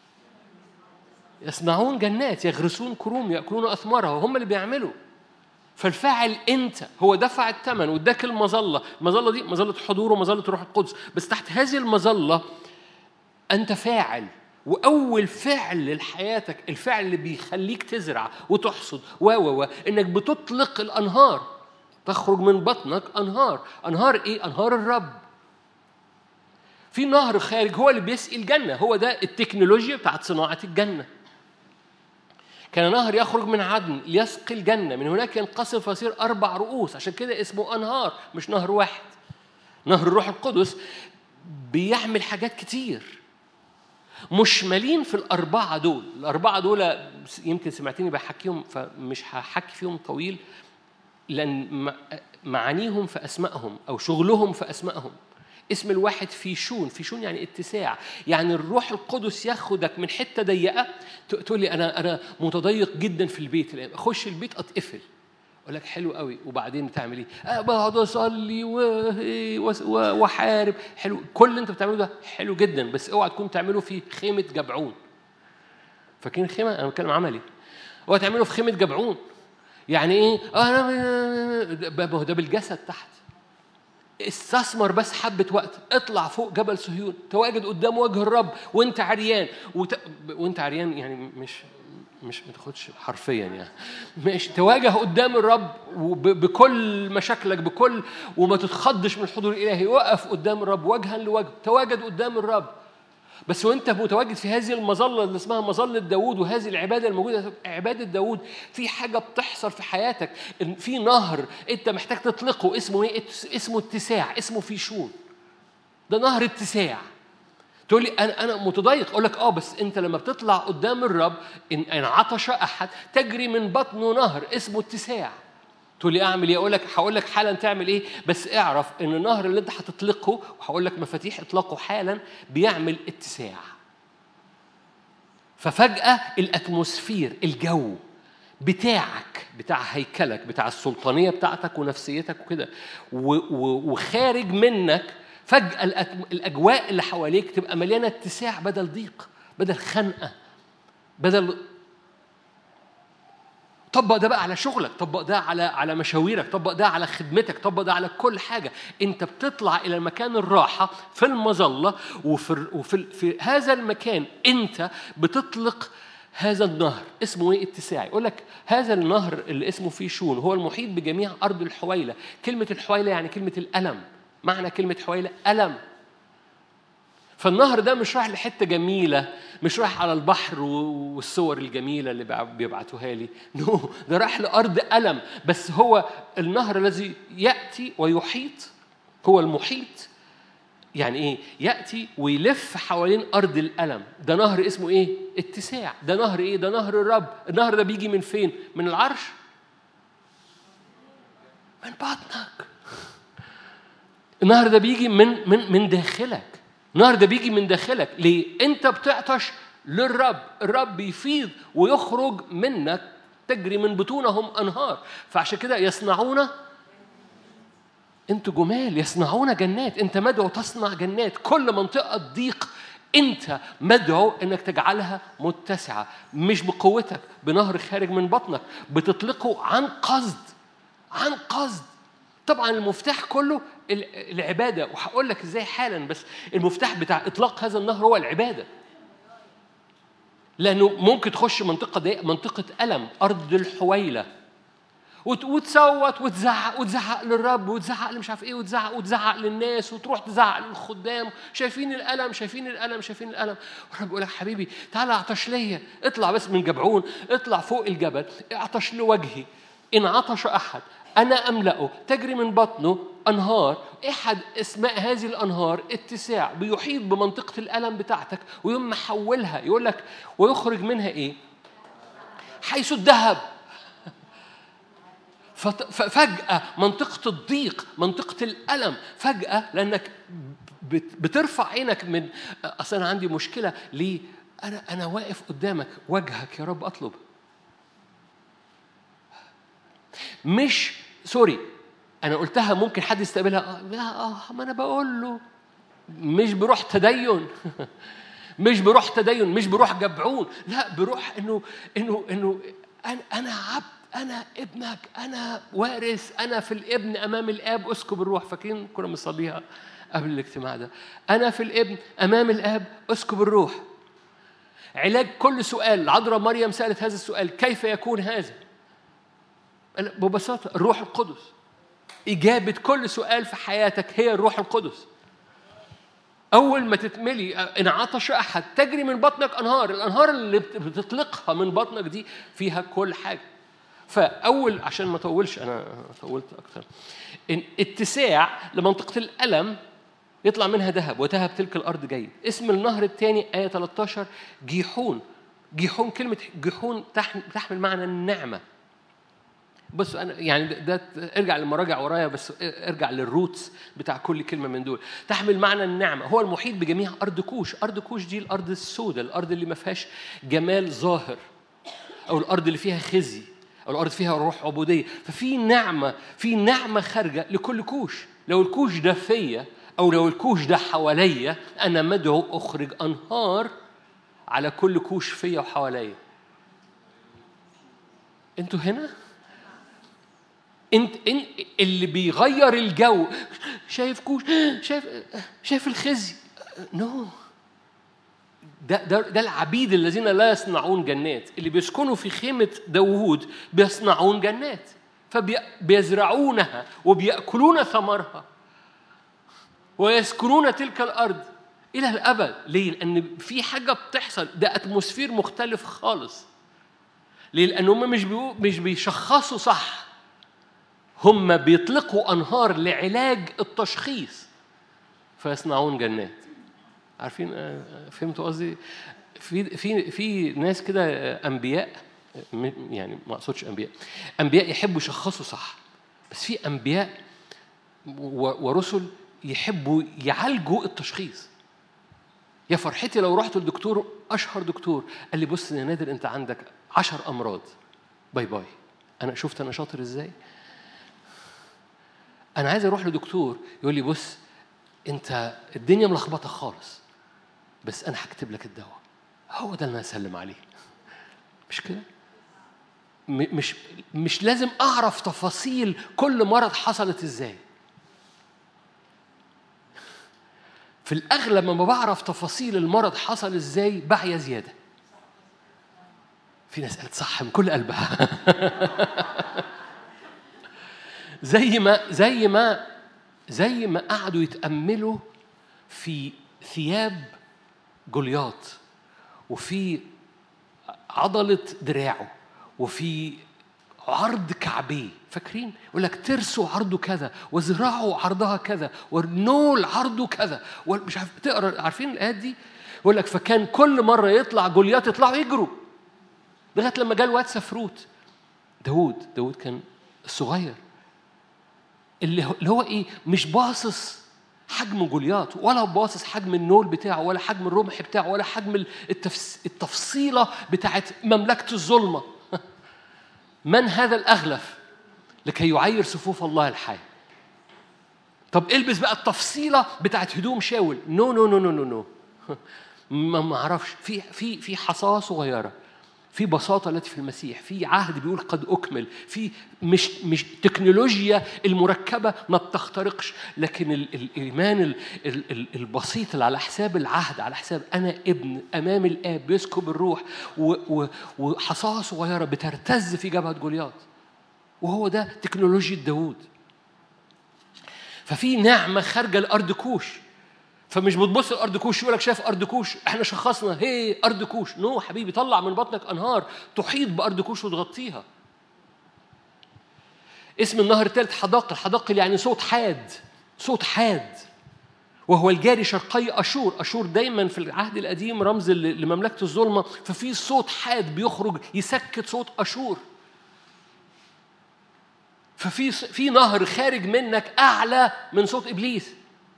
يصنعون جنات يغرسون كروم يأكلون أثمارها وهم اللي بيعملوا فالفاعل انت هو دفع الثمن واداك المظله المظله دي مظله حضور ومظله روح القدس بس تحت هذه المظله انت فاعل واول فعل لحياتك الفعل اللي بيخليك تزرع وتحصد و و و انك بتطلق الانهار تخرج من بطنك انهار انهار ايه انهار الرب في نهر خارج هو اللي بيسقي الجنه هو ده التكنولوجيا بتاعت صناعه الجنه كان نهر يخرج من عدن ليسقي الجنة من هناك ينقسم فيصير أربع رؤوس عشان كده اسمه أنهار مش نهر واحد نهر الروح القدس بيعمل حاجات كتير مشملين في الأربعة دول الأربعة دول يمكن سمعتني بحكيهم فمش هحكي فيهم طويل لأن معانيهم في أسمائهم أو شغلهم في أسمائهم اسم الواحد فيشون فيشون يعني اتساع يعني الروح القدس ياخدك من حته ضيقه تقول لي انا انا متضيق جدا في البيت اخش البيت اتقفل اقول لك حلو قوي وبعدين بتعمل ايه؟ أه بقعد اصلي واحارب حلو كل اللي انت بتعمله ده حلو جدا بس اوعى تكون تعمله في خيمه جبعون فاكرين خيمه انا بتكلم عملي اوعى تعمله في خيمه جبعون يعني ايه؟ اه انا ده بالجسد تحت استثمر بس حبة وقت اطلع فوق جبل صهيون تواجد قدام وجه الرب وانت عريان وت... وانت عريان يعني مش مش ما تاخدش حرفيا يعني مش تواجه قدام الرب بكل مشاكلك بكل وما تتخضش من الحضور الالهي وقف قدام الرب وجها لوجه تواجد قدام الرب بس وانت متواجد في هذه المظله اللي اسمها مظله داوود وهذه العباده الموجوده عباده داوود في حاجه بتحصل في حياتك في نهر انت محتاج تطلقه اسمه ايه؟ اسمه اتساع اسمه فيشون ده نهر اتساع تقول لي انا انا متضايق اقول لك اه بس انت لما بتطلع قدام الرب ان ان عطش احد تجري من بطنه نهر اسمه اتساع تقول لي اعمل ايه اقول لك هقول لك حالا تعمل ايه بس اعرف ان النهر اللي انت هتطلقه وهقول لك مفاتيح اطلاقه حالا بيعمل اتساع ففجاه الاتموسفير الجو بتاعك بتاع هيكلك بتاع السلطانيه بتاعتك ونفسيتك وكده وخارج منك فجاه الاجواء اللي حواليك تبقى مليانه اتساع بدل ضيق بدل خنقه بدل طبق ده بقى على شغلك طبق ده على على مشاويرك طبق ده على خدمتك طبق ده على كل حاجه انت بتطلع الى مكان الراحه في المظله وفي وفي في هذا المكان انت بتطلق هذا النهر اسمه ايه اتساع يقول لك هذا النهر اللي اسمه فيشون هو المحيط بجميع ارض الحويله كلمه الحويله يعني كلمه الالم معنى كلمه حويله الم فالنهر ده مش رايح لحته جميله مش رايح على البحر والصور الجميله اللي بيبعتوها لي نو no. ده رايح لارض الم بس هو النهر الذي ياتي ويحيط هو المحيط يعني ايه ياتي ويلف حوالين ارض الالم ده نهر اسمه ايه اتساع ده نهر ايه ده نهر الرب النهر ده بيجي من فين من العرش من بطنك النهر ده بيجي من من من داخلك النهر ده بيجي من داخلك ليه انت بتعطش للرب الرب بيفيض ويخرج منك تجري من بطونهم انهار فعشان كده يصنعون انتوا جمال يصنعون جنات انت مدعو تصنع جنات كل منطقه ضيق انت مدعو انك تجعلها متسعه مش بقوتك بنهر خارج من بطنك بتطلقه عن قصد عن قصد طبعا المفتاح كله العباده وهقول لك ازاي حالا بس المفتاح بتاع اطلاق هذا النهر هو العباده لانه ممكن تخش منطقه ضيقه منطقه الم ارض الحويله وتصوت وتزعق وتزعق للرب وتزعق مش عارف ايه وتزعق وتزعق للناس وتروح تزعق للخدام شايفين الالم شايفين الالم شايفين الالم والرب يقول لك حبيبي تعالى اعطش ليا اطلع بس من جبعون اطلع فوق الجبل اعطش لوجهي ان عطش احد أنا أملأه تجري من بطنه أنهار أحد أسماء هذه الأنهار اتساع بيحيط بمنطقة الألم بتاعتك ويوم محولها يقول لك ويخرج منها إيه؟ حيث الذهب ففجأة منطقة الضيق منطقة الألم فجأة لأنك بترفع عينك من أصل أنا عندي مشكلة ليه؟ أنا أنا واقف قدامك وجهك يا رب أطلب مش سوري انا قلتها ممكن حد يستقبلها اه لا اه ما انا بقول له مش بروح تدين مش بروح تدين مش بروح جبعون لا بروح انه انه انه انا انا عبد انا ابنك انا وارث انا في الابن امام الاب اسكب الروح فاكرين كنا بنصليها قبل الاجتماع ده انا في الابن امام الاب اسكب الروح علاج كل سؤال عذراء مريم سالت هذا السؤال كيف يكون هذا ببساطة الروح القدس إجابة كل سؤال في حياتك هي الروح القدس أول ما تتملي إن عطش أحد تجري من بطنك أنهار الأنهار اللي بتطلقها من بطنك دي فيها كل حاجة فأول عشان ما أطولش أنا طولت أكتر إن اتساع لمنطقة الألم يطلع منها ذهب وذهب تلك الأرض جيد اسم النهر الثاني آية 13 جيحون جيحون كلمة جيحون تحمل معنى النعمة بص انا يعني ده ارجع للمراجع ورايا بس ارجع للروتس بتاع كل كلمه من دول تحمل معنى النعمه هو المحيط بجميع ارض كوش ارض كوش دي الارض السوداء الارض اللي ما فيهاش جمال ظاهر او الارض اللي فيها خزي او الارض فيها روح عبوديه ففي نعمه في نعمه خارجه لكل كوش لو الكوش ده فيا او لو الكوش ده حواليا انا مدعو اخرج انهار على كل كوش فيا وحواليا انتوا هنا انت انت اللي بيغير الجو شايف كوش شايف شايف الخزي نو no. ده, ده, ده العبيد الذين لا يصنعون جنات اللي بيسكنوا في خيمة داوود بيصنعون جنات فبيزرعونها وبيأكلون ثمرها ويسكنون تلك الأرض إلى الأبد ليه؟ لأن في حاجة بتحصل ده أتموسفير مختلف خالص ليه؟ لأن هم مش مش بيشخصوا صح هم بيطلقوا أنهار لعلاج التشخيص فيصنعون جنات عارفين آه، فهمتوا قصدي في في في ناس كده آه، انبياء م- يعني ما اقصدش انبياء انبياء يحبوا يشخصوا صح بس في انبياء و- ورسل يحبوا يعالجوا التشخيص يا فرحتي لو رحت للدكتور اشهر دكتور قال لي بص يا نادر انت عندك عشر امراض باي باي انا شفت انا شاطر ازاي انا عايز اروح لدكتور يقول لي بص انت الدنيا ملخبطه خالص بس انا هكتب لك الدواء هو ده اللي انا اسلم عليه مش كده م- مش مش لازم اعرف تفاصيل كل مرض حصلت ازاي في الاغلب لما بعرف تفاصيل المرض حصل ازاي بعيا زياده في ناس قالت صح من كل قلبها زي ما زي ما زي ما قعدوا يتاملوا في ثياب جولياط وفي عضلة دراعه وفي عرض كعبيه فاكرين يقول لك ترسه عرضه كذا وذراعه عرضها كذا والنول عرضه كذا مش عارف تقرا عارفين الايات دي يقول لك فكان كل مره يطلع جوليات يطلعوا يجروا لغايه لما جاء الواد سفروت داوود داوود كان الصغير اللي هو, اللي هو ايه مش باصص حجم جولياط ولا باصص حجم النول بتاعه ولا حجم الرمح بتاعه ولا حجم التفس التفصيله بتاعت مملكه الظلمه من هذا الاغلف لكي يعير صفوف الله الحي طب البس بقى التفصيله بتاعت هدوم شاول نو نو نو نو نو نو ما ما اعرفش في في في حصاه صغيره في بساطة التي في المسيح في عهد بيقول قد أكمل في مش مش تكنولوجيا المركبة ما بتخترقش لكن ال الإيمان ال ال البسيط اللي على حساب العهد على حساب أنا ابن أمام الآب بيسكب الروح وحصاة صغيرة بترتز في جبهة جولياط وهو ده تكنولوجيا داوود ففي نعمة خارجة لأرض كوش فمش بتبص الارض كوش يقول لك شايف ارض كوش احنا شخصنا هي ارض كوش نو حبيبي طلع من بطنك انهار تحيط بارض كوش وتغطيها اسم النهر الثالث حداقل حداقل يعني صوت حاد صوت حاد وهو الجاري شرقي اشور اشور دايما في العهد القديم رمز لمملكه الظلمه ففي صوت حاد بيخرج يسكت صوت اشور ففي في نهر خارج منك اعلى من صوت ابليس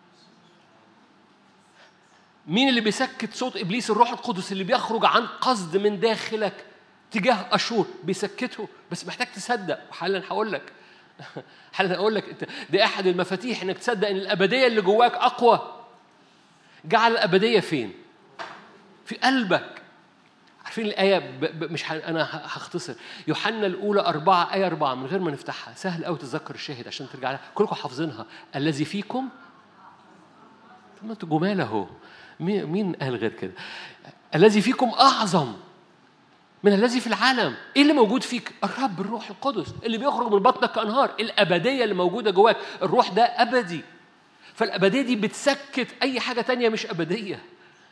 مين اللي بيسكت صوت ابليس الروح القدس اللي بيخرج عن قصد من داخلك تجاه اشور بيسكته بس محتاج تصدق وحالا هقول لك حالا هقول لك انت دي احد المفاتيح انك تصدق ان الابديه اللي جواك اقوى جعل الابديه فين؟ في قلبك عارفين الآية ب... ب... مش ح... أنا هختصر يوحنا الأولى أربعة آية أربعة من غير ما نفتحها سهل أوي تتذكر الشاهد عشان ترجع لها كلكم حافظينها الذي فيكم طب ما انتوا جمال أهو مين قال غير كده الذي فيكم أعظم من الذي في العالم ايه اللي موجود فيك الرب الروح القدس اللي بيخرج من بطنك كانهار الابديه اللي موجوده جواك الروح ده ابدي فالابديه دي بتسكت اي حاجه تانية مش ابديه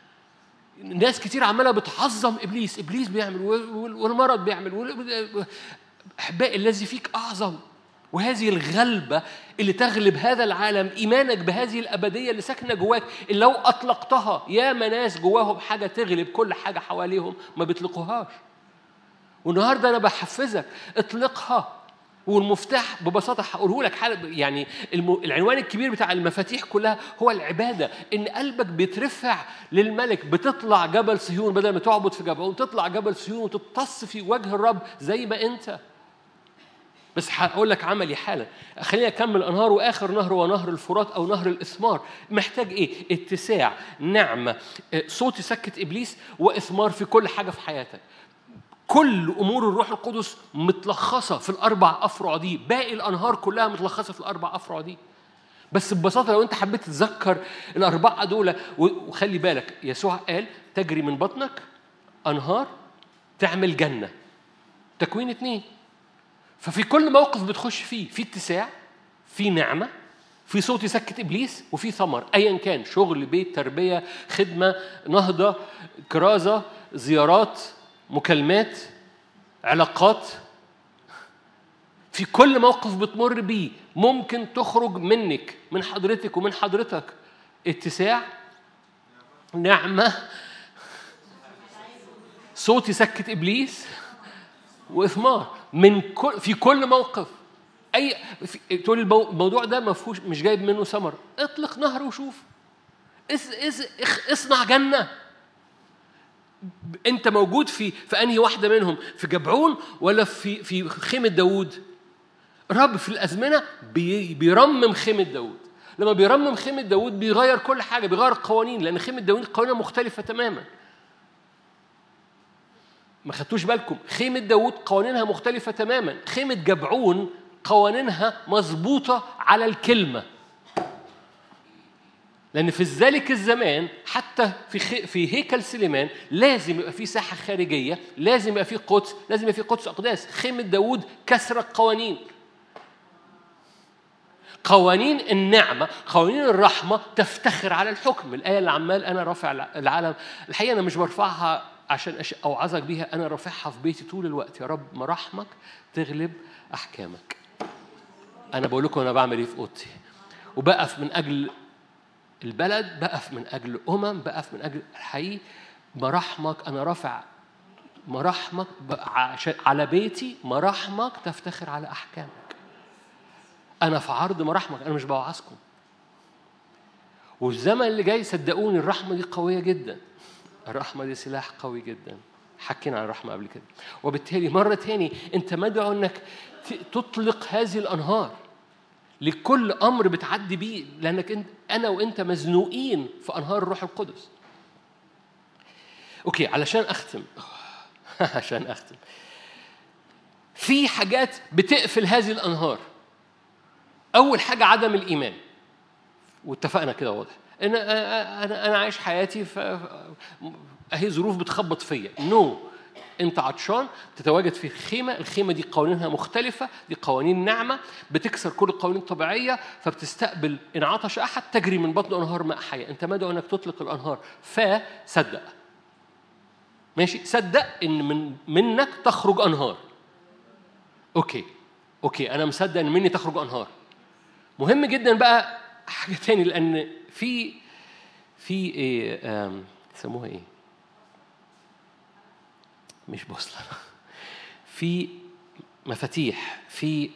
ناس كتير عماله بتعظم ابليس ابليس بيعمل والمرض بيعمل احبائي الذي فيك اعظم وهذه الغلبة اللي تغلب هذا العالم إيمانك بهذه الأبدية اللي ساكنة جواك اللي لو أطلقتها يا ناس جواهم حاجة تغلب كل حاجة حواليهم ما بيطلقوهاش والنهاردة أنا بحفزك اطلقها والمفتاح ببساطة هقوله لك حال يعني العنوان الكبير بتاع المفاتيح كلها هو العبادة إن قلبك بيترفع للملك بتطلع جبل صهيون بدل ما تعبد في جبل تطلع جبل صهيون وتتص في وجه الرب زي ما أنت بس هقول لك عملي حالا خليني اكمل انهار واخر نهر هو نهر الفرات او نهر الاثمار محتاج ايه اتساع نعمه صوت يسكت ابليس واثمار في كل حاجه في حياتك كل امور الروح القدس متلخصه في الاربع افرع دي باقي الانهار كلها متلخصه في الاربع افرع دي بس ببساطه لو انت حبيت تتذكر الاربعه دول وخلي بالك يسوع قال تجري من بطنك انهار تعمل جنه تكوين اتنين ففي كل موقف بتخش فيه في اتساع في نعمة في صوت يسكت إبليس وفي ثمر أيا كان شغل بيت تربية خدمة نهضة كرازة زيارات مكالمات علاقات في كل موقف بتمر بيه ممكن تخرج منك من حضرتك ومن حضرتك اتساع نعمة صوت يسكت ابليس واثمار من كل في كل موقف اي في تقول الموضوع ده ما فيهوش مش جايب منه ثمر اطلق نهر وشوف اس اس اصنع جنه انت موجود في في انهي واحده منهم في جبعون ولا في في خيمه داوود رب في الازمنه بي بيرمم خيمه داوود لما بيرمم خيمه داوود بيغير كل حاجه بيغير القوانين لان خيمه داوود قوانينها مختلفه تماما ما خدتوش بالكم خيمة داود قوانينها مختلفة تماما خيمة جبعون قوانينها مظبوطة على الكلمة لأن في ذلك الزمان حتى في خي... في هيكل سليمان لازم يبقى في ساحة خارجية، لازم يبقى في قدس، لازم يبقى في قدس أقداس، خيمة داوود كسر القوانين. قوانين النعمة، قوانين الرحمة تفتخر على الحكم، الآية اللي عمال أنا رافع العالم، الحقيقة أنا مش برفعها عشان أوعظك بيها أنا رافعها في بيتي طول الوقت، يا رب مراحمك تغلب أحكامك. أنا بقول لكم أنا بعمل إيه في أوضتي. وبقف من أجل البلد بقف من أجل أمم بقف من أجل الحقيقي مراحمك أنا رافع مراحمك على بيتي مراحمك تفتخر على أحكامك أنا في عرض مراحمك أنا مش بوعظكم والزمن اللي جاي صدقوني الرحمة دي قوية جدا الرحمة دي سلاح قوي جدا حكينا عن الرحمة قبل كده وبالتالي مرة تاني أنت مدعو أنك تطلق هذه الأنهار لكل امر بتعدي بيه لانك انت انا وانت مزنوقين في انهار الروح القدس اوكي علشان اختم عشان اختم في حاجات بتقفل هذه الانهار اول حاجه عدم الايمان واتفقنا كده واضح ان انا انا عايش حياتي ف اهي ظروف بتخبط فيا نو no. انت عطشان تتواجد في خيمه الخيمه دي قوانينها مختلفه دي قوانين نعمه بتكسر كل القوانين الطبيعيه فبتستقبل ان عطش احد تجري من بطن انهار ماء حيه انت مدعو انك تطلق الانهار فصدق ماشي صدق ان من منك تخرج انهار اوكي اوكي انا مصدق ان مني تخرج انهار مهم جدا بقى حاجه تاني لان في في ايه يسموها ايه مش بوصلة في مفاتيح في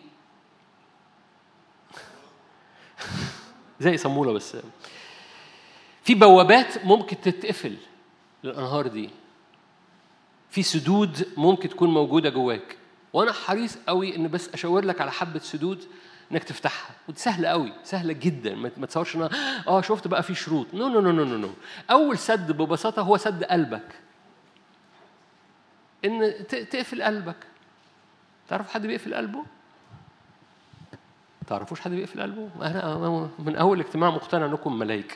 زي صمولة بس في بوابات ممكن تتقفل للأنهار دي في سدود ممكن تكون موجودة جواك وأنا حريص قوي إن بس أشاور لك على حبة سدود انك تفتحها ودي سهله قوي سهله جدا ما تصورش ان اه شفت بقى في شروط نو نو نو نو نو اول سد ببساطه هو سد قلبك ان تقفل قلبك تعرف حد بيقفل قلبه تعرفوش حد بيقفل قلبه انا من اول اجتماع مقتنع انكم ملائكه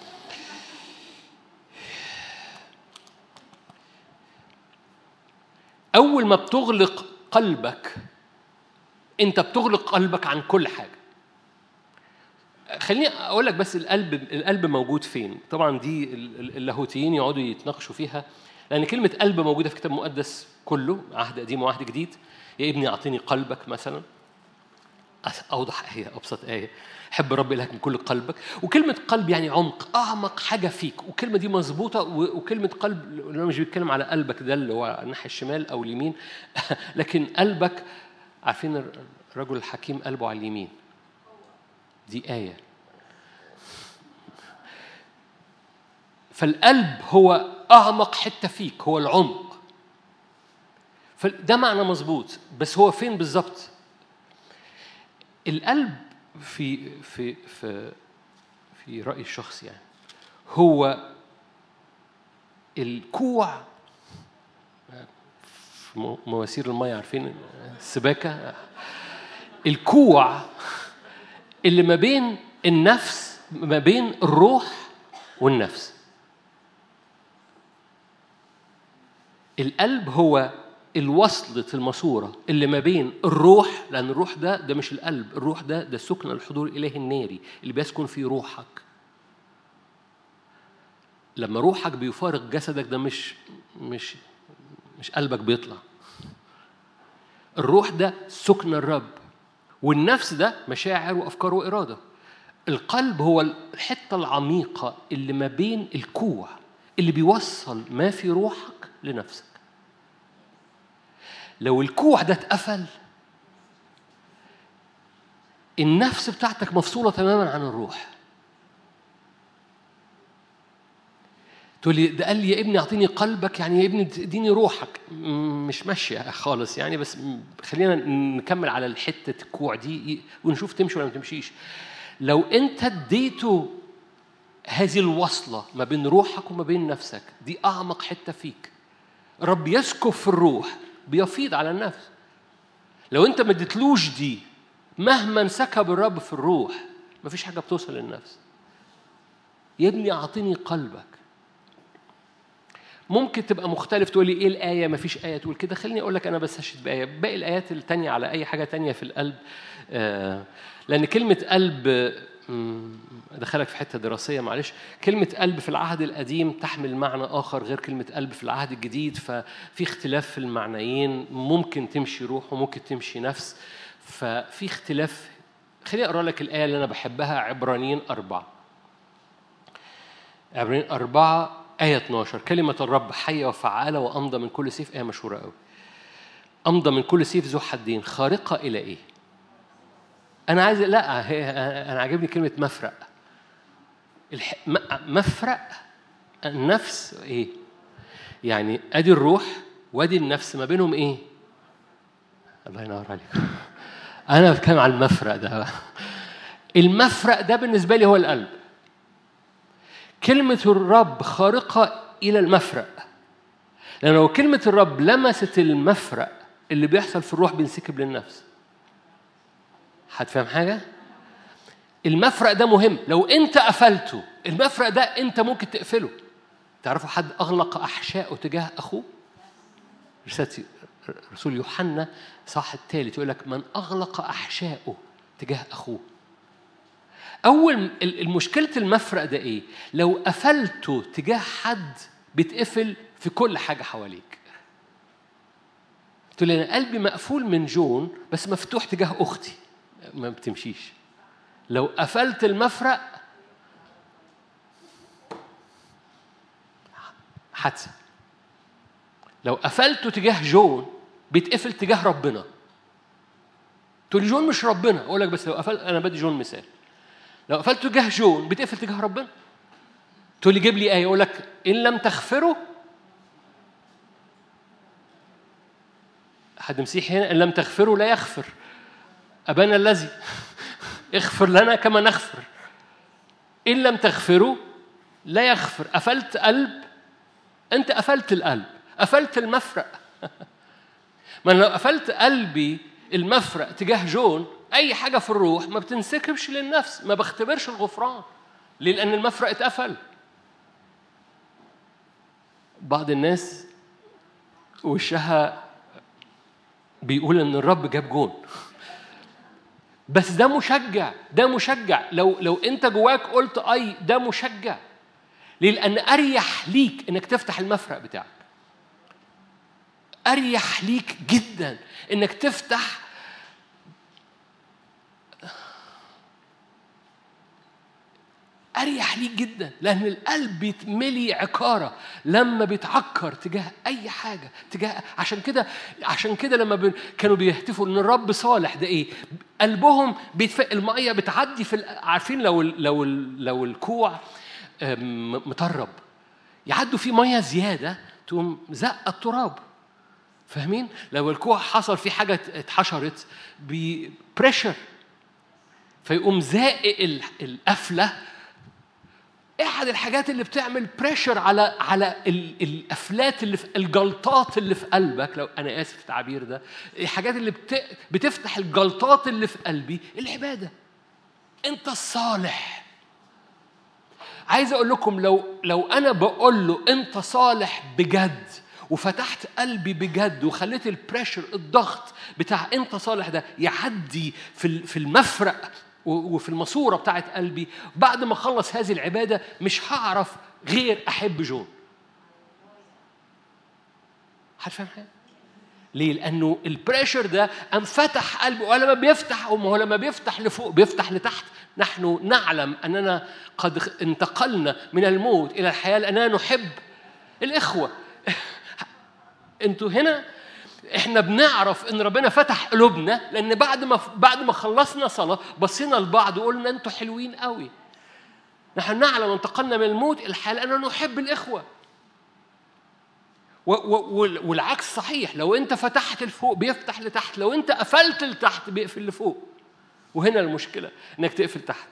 اول ما بتغلق قلبك انت بتغلق قلبك عن كل حاجه خليني اقول لك بس القلب القلب موجود فين طبعا دي اللاهوتيين يقعدوا يتناقشوا فيها لأن كلمة قلب موجودة في كتاب مقدس كله عهد قديم وعهد جديد يا ابني أعطيني قلبك مثلا أوضح آية أبسط آية حب رب إلهك من كل قلبك وكلمة قلب يعني عمق أعمق حاجة فيك والكلمة دي مظبوطة وكلمة قلب أنا مش بيتكلم على قلبك ده اللي هو الناحية الشمال أو اليمين لكن قلبك عارفين الرجل الحكيم قلبه على اليمين دي آية فالقلب هو أعمق حتة فيك هو العمق فده معنى مظبوط بس هو فين بالظبط القلب في في في في رأيي الشخصي يعني هو الكوع مواسير المية عارفين السباكة الكوع اللي ما بين النفس ما بين الروح والنفس القلب هو الوصلة الماسورة اللي ما بين الروح لأن الروح ده ده مش القلب الروح ده ده سكن الحضور الإلهي الناري اللي بيسكن في روحك لما روحك بيفارق جسدك ده مش مش مش قلبك بيطلع الروح ده سكن الرب والنفس ده مشاعر وأفكار وإرادة القلب هو الحتة العميقة اللي ما بين الكوع اللي بيوصل ما في روحك لنفسك لو الكوع ده اتقفل النفس بتاعتك مفصولة تماما عن الروح تقول لي ده قال لي يا ابني اعطيني قلبك يعني يا ابني اديني روحك مش ماشيه خالص يعني بس خلينا نكمل على الحته الكوع دي ونشوف تمشي ولا ما تمشيش لو انت اديته هذه الوصله ما بين روحك وما بين نفسك دي اعمق حته فيك رب يسكب في الروح بيفيض على النفس لو انت ما اديتلوش دي مهما انسكب الرب في الروح مفيش حاجه بتوصل للنفس يا ابني اعطيني قلبك ممكن تبقى مختلف تقول لي ايه الايه ما فيش ايه تقول كده خليني اقول لك انا بس هشد بايه باقي الايات التانية على اي حاجه تانية في القلب آه لان كلمه قلب ادخلك في حته دراسيه معلش كلمه قلب في العهد القديم تحمل معنى اخر غير كلمه قلب في العهد الجديد ففي اختلاف في المعنيين ممكن تمشي روح وممكن تمشي نفس ففي اختلاف خليني اقرا لك الايه اللي انا بحبها عبرانيين أربعة عبرانيين أربعة آية 12 كلمة الرب حية وفعالة وأمضى من كل سيف آية مشهورة قوي أمضى من كل سيف ذو حدين خارقة إلى إيه؟ أنا عايز لا هي أنا عاجبني كلمة مفرق الح... مفرق النفس إيه؟ يعني أدي الروح وأدي النفس ما بينهم إيه؟ الله ينور عليك أنا بتكلم على المفرق ده المفرق ده بالنسبة لي هو القلب كلمة الرب خارقة إلى المفرق لأن لو كلمة الرب لمست المفرق اللي بيحصل في الروح بينسكب للنفس هتفهم حاجة؟ المفرق ده مهم لو أنت قفلته المفرق ده أنت ممكن تقفله تعرفوا حد أغلق أحشائه تجاه أخوه؟ رسالة رسول يوحنا صح الثالث يقول لك من أغلق أحشائه تجاه أخوه أول المشكلة المفرق ده إيه؟ لو قفلته تجاه حد بيتقفل في كل حاجة حواليك. تقول أنا قلبي مقفول من جون بس مفتوح تجاه أختي ما بتمشيش. لو قفلت المفرق حادثة. لو قفلته تجاه جون بيتقفل تجاه ربنا. تقول لي جون مش ربنا، أقول لك بس لو قفلت أنا بدي جون مثال. لو قفلت تجاه جون بتقفل تجاه ربنا تقول لي جيب لي ايه يقول لك ان لم تغفروا حد مسيحي هنا ان لم تغفروا لا يغفر ابانا الذي اغفر لنا كما نغفر ان لم تغفروا لا يغفر قفلت قلب انت قفلت القلب قفلت المفرق ما لو قفلت قلبي المفرق تجاه جون اي حاجه في الروح ما بتنسكبش للنفس ما بختبرش الغفران ليه لان المفرق اتقفل بعض الناس وشها بيقول ان الرب جاب جون بس ده مشجع ده مشجع لو لو انت جواك قلت اي ده مشجع ليه لان اريح ليك انك تفتح المفرق بتاعك اريح ليك جدا انك تفتح أريح ليك جدا لأن القلب بيتملي عكارة لما بيتعكر تجاه أي حاجة تجاه عشان كده عشان كده لما بي... كانوا بيهتفوا إن الرب صالح ده إيه؟ قلبهم بيتف... المية بتعدي في ال... عارفين لو ال... لو ال... لو الكوع مطرب يعدوا فيه مية زيادة تقوم زق التراب فاهمين؟ لو الكوع حصل فيه حاجة اتحشرت ببريشر فيقوم زائق القفله احد الحاجات اللي بتعمل بريشر على على الافلات اللي في الجلطات اللي في قلبك لو انا اسف التعبير ده الحاجات اللي بت... بتفتح الجلطات اللي في قلبي العباده انت الصالح عايز اقول لكم لو لو انا بقول له انت صالح بجد وفتحت قلبي بجد وخليت البريشر الضغط بتاع انت صالح ده يعدي في في المفرق وفي الماسوره بتاعت قلبي بعد ما اخلص هذه العباده مش هعرف غير احب جون هتفهم حاجه ليه؟ لأنه البريشر ده قام فتح قلبه ولما بيفتح ما هو لما بيفتح لفوق بيفتح لتحت نحن نعلم أننا قد انتقلنا من الموت إلى الحياة لأننا نحب الإخوة أنتوا هنا احنا بنعرف ان ربنا فتح قلوبنا لان بعد ما بعد ما خلصنا صلاه بصينا لبعض وقلنا انتوا حلوين قوي نحن نعلم انتقلنا من الموت الى الحياه لاننا نحب الاخوه والعكس صحيح لو انت فتحت لفوق بيفتح لتحت لو انت قفلت لتحت بيقفل لفوق وهنا المشكله انك تقفل تحت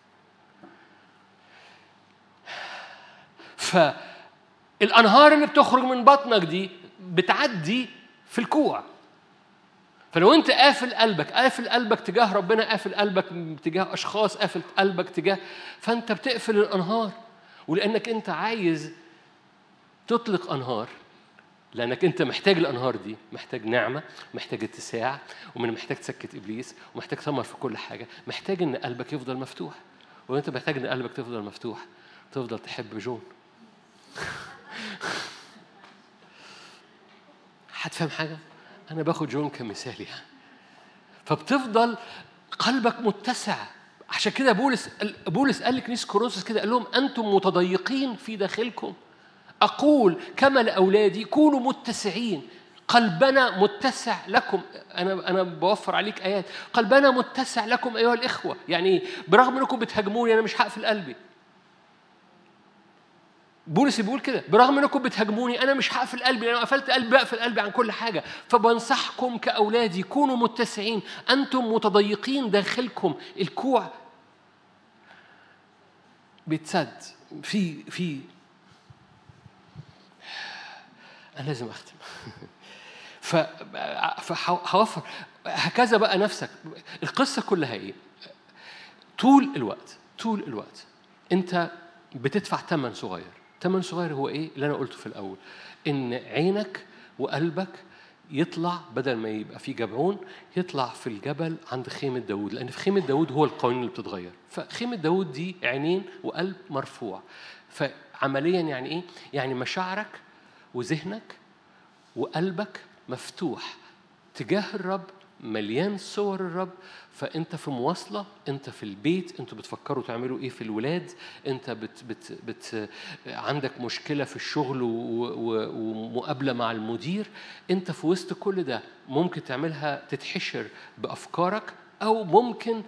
فالانهار اللي بتخرج من بطنك دي بتعدي في الكوع فلو انت قافل قلبك قافل قلبك تجاه ربنا قافل قلبك تجاه اشخاص قافل قلبك تجاه فانت بتقفل الانهار ولانك انت عايز تطلق انهار لانك انت محتاج الانهار دي محتاج نعمه محتاج اتساع ومن محتاج تسكت ابليس ومحتاج ثمر في كل حاجه محتاج ان قلبك يفضل مفتوح وانت محتاج ان قلبك تفضل مفتوح تفضل تحب جون حد فاهم حاجه انا باخد جون كمثال يعني فبتفضل قلبك متسع عشان كده بولس بولس قال لكنيسه كورنثوس كده قال لهم انتم متضيقين في داخلكم أقول كما لأولادي كونوا متسعين قلبنا متسع لكم انا انا بوفر عليك ايات قلبنا متسع لكم ايها الاخوه يعني برغم انكم بتهاجموني انا مش هقفل قلبي بولس بيقول كده برغم انكم بتهاجموني انا مش هقفل قلبي لان قفلت قلبي بقفل قلبي عن كل حاجه فبنصحكم كاولادي كونوا متسعين انتم متضيقين داخلكم الكوع بيتسد في في أنا لازم أختم فهوفر هكذا بقى نفسك القصة كلها إيه؟ طول الوقت طول الوقت أنت بتدفع ثمن صغير ثمن صغير هو إيه؟ اللي أنا قلته في الأول إن عينك وقلبك يطلع بدل ما يبقى في جبعون يطلع في الجبل عند خيمة داود لأن في خيمة داود هو القوانين اللي بتتغير فخيمة داود دي عينين وقلب مرفوع فعمليا يعني إيه؟ يعني مشاعرك وذهنك وقلبك مفتوح تجاه الرب مليان صور الرب فانت في مواصله انت في البيت انتوا بتفكروا تعملوا ايه في الولاد انت بت بت بت عندك مشكله في الشغل ومقابله مع المدير انت في وسط كل ده ممكن تعملها تتحشر بافكارك او ممكن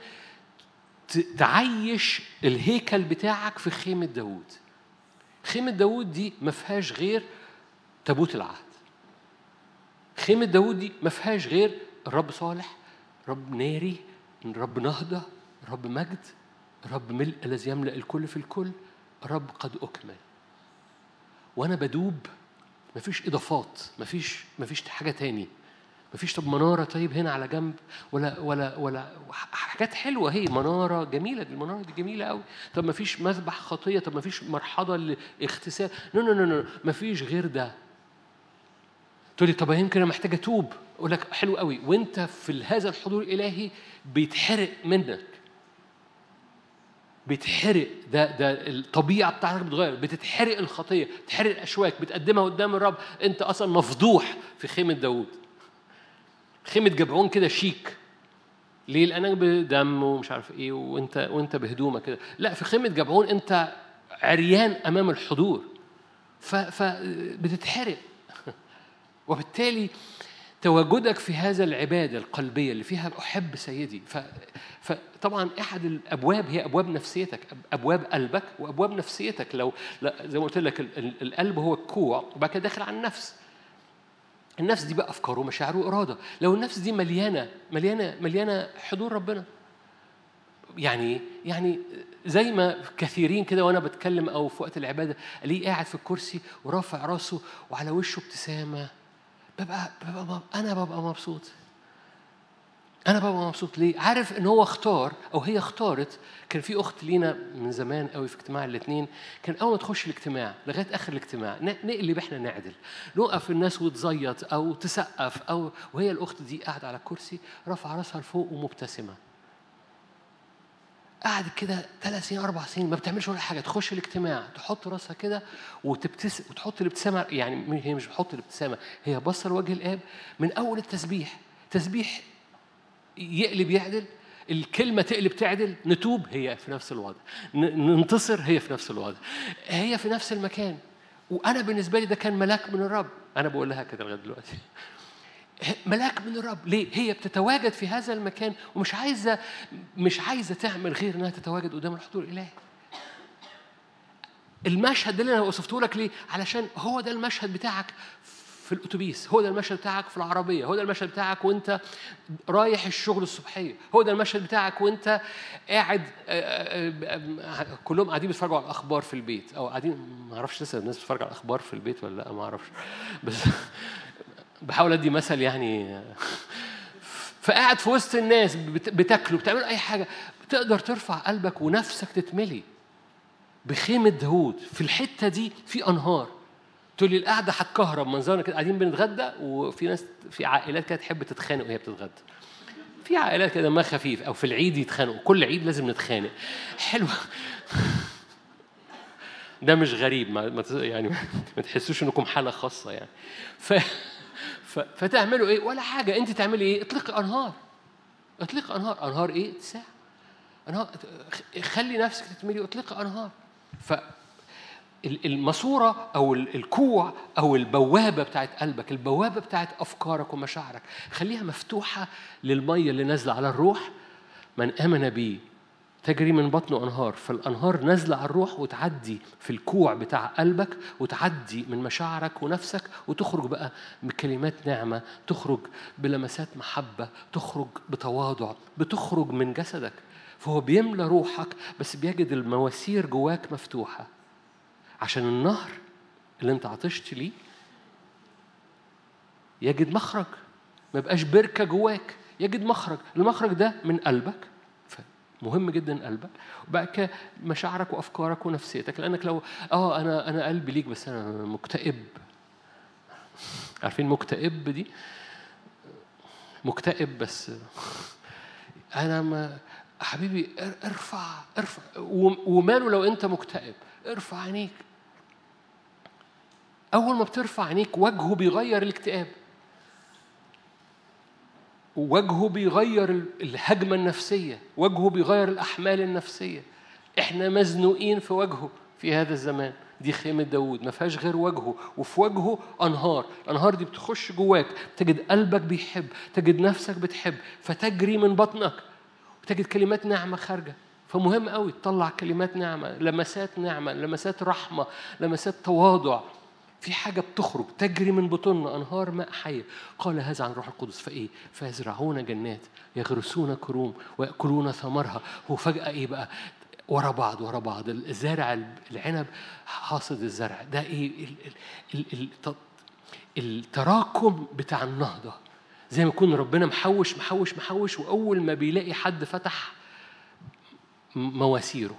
تعيش الهيكل بتاعك في خيمه داوود خيمه داوود دي ما فيهاش غير تابوت العهد خيمة داود دي ما فيهاش غير الرب صالح رب ناري رب نهضة رب مجد رب ملء الذي يملأ الكل في الكل رب قد أكمل وأنا بدوب مفيش إضافات مفيش مفيش حاجة تاني مفيش طب منارة طيب هنا على جنب ولا ولا ولا حاجات حلوة هي منارة جميلة دي المنارة دي جميلة قوي طب مفيش مذبح خطية طب مفيش مرحضة لاغتسال نو نو نو نو مفيش غير ده تقول لي طب يمكن انا محتاج اتوب اقول لك حلو قوي وانت في هذا الحضور الالهي بيتحرق منك بيتحرق ده ده الطبيعه بتاعتك بتتغير بتتحرق الخطيه بتتحرق الاشواك بتقدمها قدام الرب انت اصلا مفضوح في خيمه داوود خيمه جبعون كده شيك ليه لانك بدم ومش عارف ايه وانت وانت بهدومك كده لا في خيمه جبعون انت عريان امام الحضور فبتتحرق وبالتالي تواجدك في هذا العبادة القلبية اللي فيها أحب سيدي ف... فطبعا أحد الأبواب هي أبواب نفسيتك أبواب قلبك وأبواب نفسيتك لو لا زي ما قلت لك القلب هو الكوع وبعد كده داخل على النفس النفس دي بقى أفكار ومشاعر وإرادة لو النفس دي مليانة مليانة مليانة حضور ربنا يعني يعني زي ما كثيرين كده وانا بتكلم او في وقت العباده الاقيه قاعد في الكرسي ورافع راسه وعلى وشه ابتسامه ببقى, ببقى انا ببقى مبسوط انا ببقى مبسوط ليه عارف ان هو اختار او هي اختارت كان في اخت لينا من زمان قوي في اجتماع الاثنين كان اول ما تخش الاجتماع لغايه اخر الاجتماع نقلب احنا نعدل نوقف الناس وتزيط او تسقف او وهي الاخت دي قاعده على الكرسي رافعه راسها لفوق ومبتسمه قعدت كده ثلاث سنين اربع سنين ما بتعملش ولا حاجه تخش الاجتماع تحط راسها كده وتبتسم وتحط الابتسامه يعني هي مش بتحط الابتسامه هي باصه لوجه الاب من اول التسبيح تسبيح يقلب يعدل الكلمة تقلب تعدل نتوب هي في نفس الوضع ننتصر هي في نفس الوضع هي في نفس المكان وأنا بالنسبة لي ده كان ملاك من الرب أنا بقول لها كده لغاية دلوقتي ملاك من الرب ليه هي بتتواجد في هذا المكان ومش عايزة مش عايزة تعمل غير إنها تتواجد قدام الحضور الإلهي المشهد اللي انا وصفته لك ليه؟ علشان هو ده المشهد بتاعك في الاتوبيس هو ده المشهد بتاعك في العربيه هو ده المشهد بتاعك وانت رايح الشغل الصبحيه هو ده المشهد بتاعك وانت قاعد كلهم قاعدين بيتفرجوا على الاخبار في البيت او قاعدين ما اعرفش لسه الناس بتتفرج على الاخبار في البيت ولا لا ما اعرفش بس بحاول ادي مثل يعني فقاعد في وسط الناس بتاكلوا بتعملوا اي حاجه تقدر ترفع قلبك ونفسك تتملي بخيمة داوود في الحتة دي في أنهار تقول لي القعدة هتكهرب منظرنا كده قاعدين بنتغدى وفي ناس في عائلات كده تحب تتخانق وهي بتتغدى في عائلات كده ما خفيف أو في العيد يتخانقوا كل عيد لازم نتخانق حلوة ده مش غريب ما يعني ما تحسوش انكم حالة خاصة يعني ف... ف... فتعملوا ايه ولا حاجة انت تعملي ايه اطلقي انهار اطلقي انهار انهار ايه ساعة انهار خلي نفسك تتملي اطلقي انهار فالماسورة أو الكوع أو البوابة بتاعت قلبك البوابة بتاعت أفكارك ومشاعرك خليها مفتوحة للمية اللي نازلة على الروح من آمن بي تجري من بطنه أنهار فالأنهار نازلة على الروح وتعدي في الكوع بتاع قلبك وتعدي من مشاعرك ونفسك وتخرج بقى بكلمات نعمة تخرج بلمسات محبة تخرج بتواضع بتخرج من جسدك فهو بيملى روحك بس بيجد المواسير جواك مفتوحة عشان النهر اللي انت عطشت ليه يجد مخرج ما يبقاش بركة جواك يجد مخرج المخرج ده من قلبك مهم جدا قلبك وبعد كده مشاعرك وافكارك ونفسيتك لانك لو اه انا انا قلبي ليك بس انا مكتئب عارفين مكتئب دي مكتئب بس انا ما حبيبي ارفع ارفع وماله لو انت مكتئب ارفع عينيك اول ما بترفع عينيك وجهه بيغير الاكتئاب وجهه بيغير الهجمه النفسيه وجهه بيغير الاحمال النفسيه احنا مزنوقين في وجهه في هذا الزمان دي خيمة داوود ما فيهاش غير وجهه وفي وجهه أنهار الأنهار دي بتخش جواك تجد قلبك بيحب تجد نفسك بتحب فتجري من بطنك تجد كلمات نعمة خارجة فمهم قوي تطلع كلمات نعمة لمسات نعمة لمسات رحمة لمسات تواضع في حاجة بتخرج تجري من بطوننا أنهار ماء حية قال هذا عن روح القدس فإيه فيزرعون جنات يغرسون كروم ويأكلون ثمرها هو فجأة إيه بقى ورا بعض ورا بعض الزارع العنب حاصد الزرع ده إيه التراكم بتاع النهضة زي ما يكون ربنا محوش محوش محوش وأول ما بيلاقي حد فتح مواسيره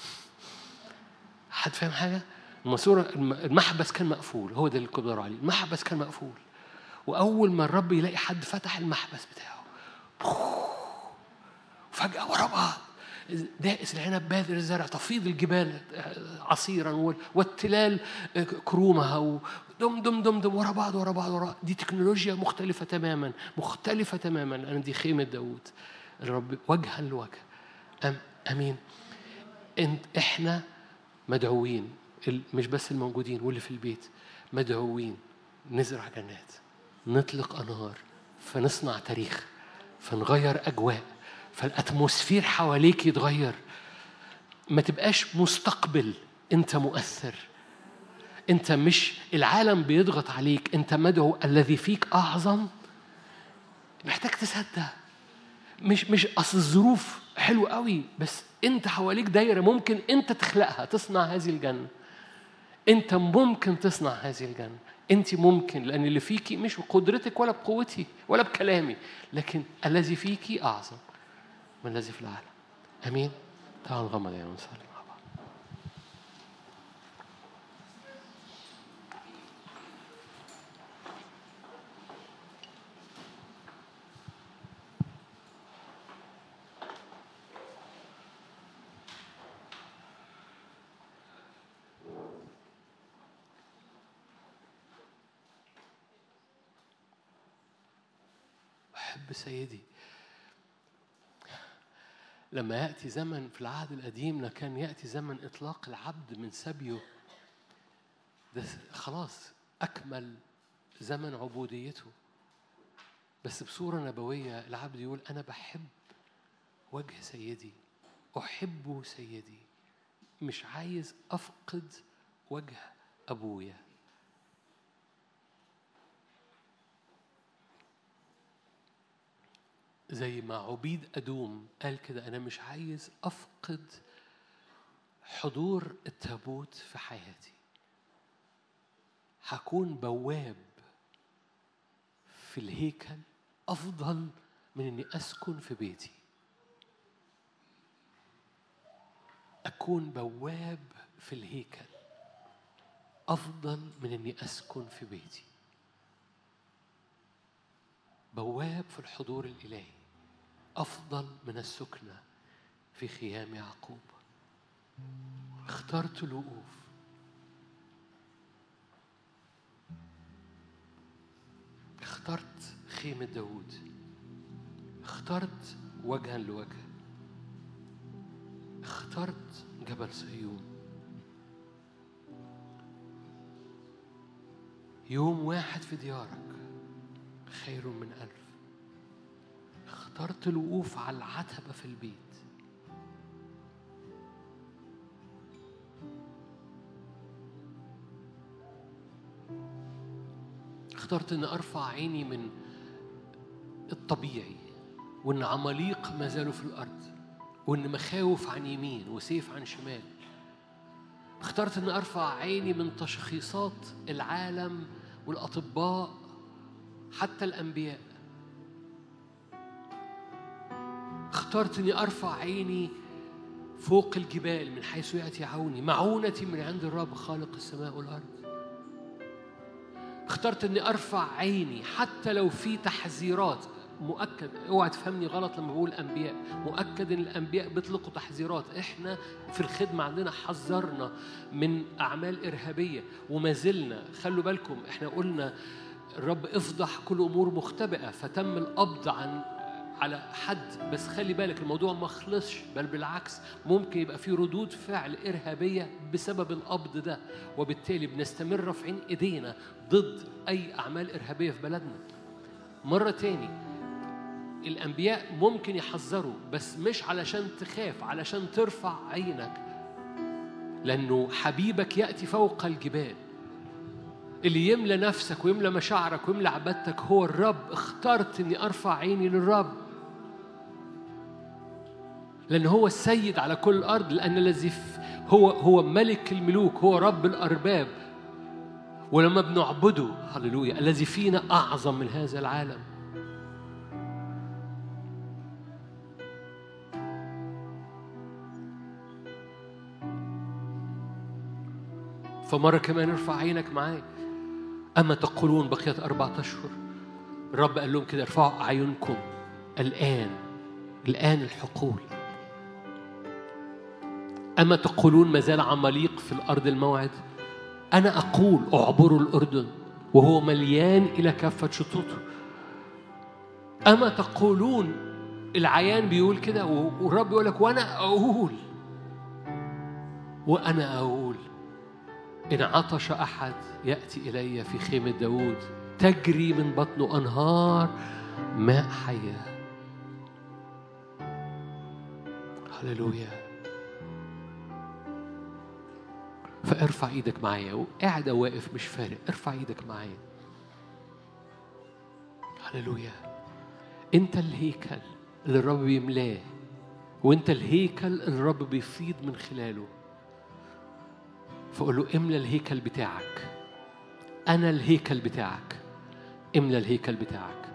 حد فاهم حاجة؟ الماسورة المحبس كان مقفول هو ده اللي كنت عليه المحبس كان مقفول وأول ما الرب يلاقي حد فتح المحبس بتاعه فجأة ورا بعض دائس العنب باذر الزرع تفيض الجبال عصيرا والتلال كرومها دم دم دم دم ورا بعض ورا بعض ورا دي تكنولوجيا مختلفة تماما مختلفة تماما لأن دي خيمة داوود الرب وجها لوجه أم أمين انت احنا مدعوين مش بس الموجودين واللي في البيت مدعوين نزرع جنات نطلق أنهار فنصنع تاريخ فنغير أجواء فالأتموسفير حواليك يتغير ما تبقاش مستقبل أنت مؤثر أنت مش العالم بيضغط عليك أنت مدعو الذي فيك أعظم محتاج تصدق مش مش أصل الظروف حلو قوي بس أنت حواليك دايرة ممكن أنت تخلقها تصنع هذه الجنة أنت ممكن تصنع هذه الجنة أنت ممكن لأن اللي فيكي مش بقدرتك ولا بقوتي ولا بكلامي لكن الذي فيكي أعظم من الذي في العالم امين تعالوا نغمض يا ونصلي مع بعض أحب سيدي لما يأتي زمن في العهد القديم كان يأتي زمن إطلاق العبد من سبيه ده خلاص أكمل زمن عبوديته بس بصورة نبوية العبد يقول أنا بحب وجه سيدي أحب سيدي مش عايز أفقد وجه أبويا زي ما عبيد أدوم قال كده أنا مش عايز أفقد حضور التابوت في حياتي هكون بواب في الهيكل أفضل من إني أسكن في بيتي أكون بواب في الهيكل أفضل من إني أسكن في بيتي بواب في الحضور الإلهي أفضل من السكنة في خيام يعقوب اخترت الوقوف اخترت خيمة داود اخترت وجها لوجه اخترت جبل صهيون يوم واحد في ديارك خير من ألف اخترت الوقوف على العتبة في البيت اخترت ان ارفع عيني من الطبيعي وان عماليق ما زالوا في الارض وان مخاوف عن يمين وسيف عن شمال اخترت ان ارفع عيني من تشخيصات العالم والاطباء حتى الانبياء اخترت اني ارفع عيني فوق الجبال من حيث ياتي عوني معونتي من عند الرب خالق السماء والارض اخترت اني ارفع عيني حتى لو في تحذيرات مؤكد اوعى تفهمني غلط لما بقول انبياء مؤكد ان الانبياء بيطلقوا تحذيرات احنا في الخدمه عندنا حذرنا من اعمال ارهابيه وما زلنا خلوا بالكم احنا قلنا الرب افضح كل امور مختبئه فتم القبض عن على حد بس خلي بالك الموضوع ما خلصش بل بالعكس ممكن يبقى في ردود فعل إرهابية بسبب القبض ده وبالتالي بنستمر رافعين إيدينا ضد أي أعمال إرهابية في بلدنا مرة تاني الأنبياء ممكن يحذروا بس مش علشان تخاف علشان ترفع عينك لأنه حبيبك يأتي فوق الجبال اللي يملى نفسك ويملى مشاعرك ويملى عبادتك هو الرب اخترت اني ارفع عيني للرب لأن هو السيد على كل الأرض لأن الذي هو هو ملك الملوك هو رب الأرباب ولما بنعبده هللويا الذي فينا أعظم من هذا العالم فمرة كمان ارفع عينك معايا أما تقولون بقيت أربعة أشهر الرب قال لهم كده ارفعوا أعينكم الآن الآن الحقول أما تقولون ما زال عماليق في الأرض الموعد أنا أقول اعبروا الأردن وهو مليان إلى كافة شطوطه أما تقولون العيان بيقول كده والرب يقول لك وأنا أقول وأنا أقول إن عطش أحد يأتي إلي في خيمة داود تجري من بطنه أنهار ماء حياة هللويا فارفع ايدك معايا وقاعد او واقف مش فارق ارفع ايدك معايا هللويا انت الهيكل اللي الرب بيملاه وانت الهيكل اللي الرب بيفيض من خلاله فقول له املى الهيكل بتاعك انا الهيكل بتاعك املى الهيكل بتاعك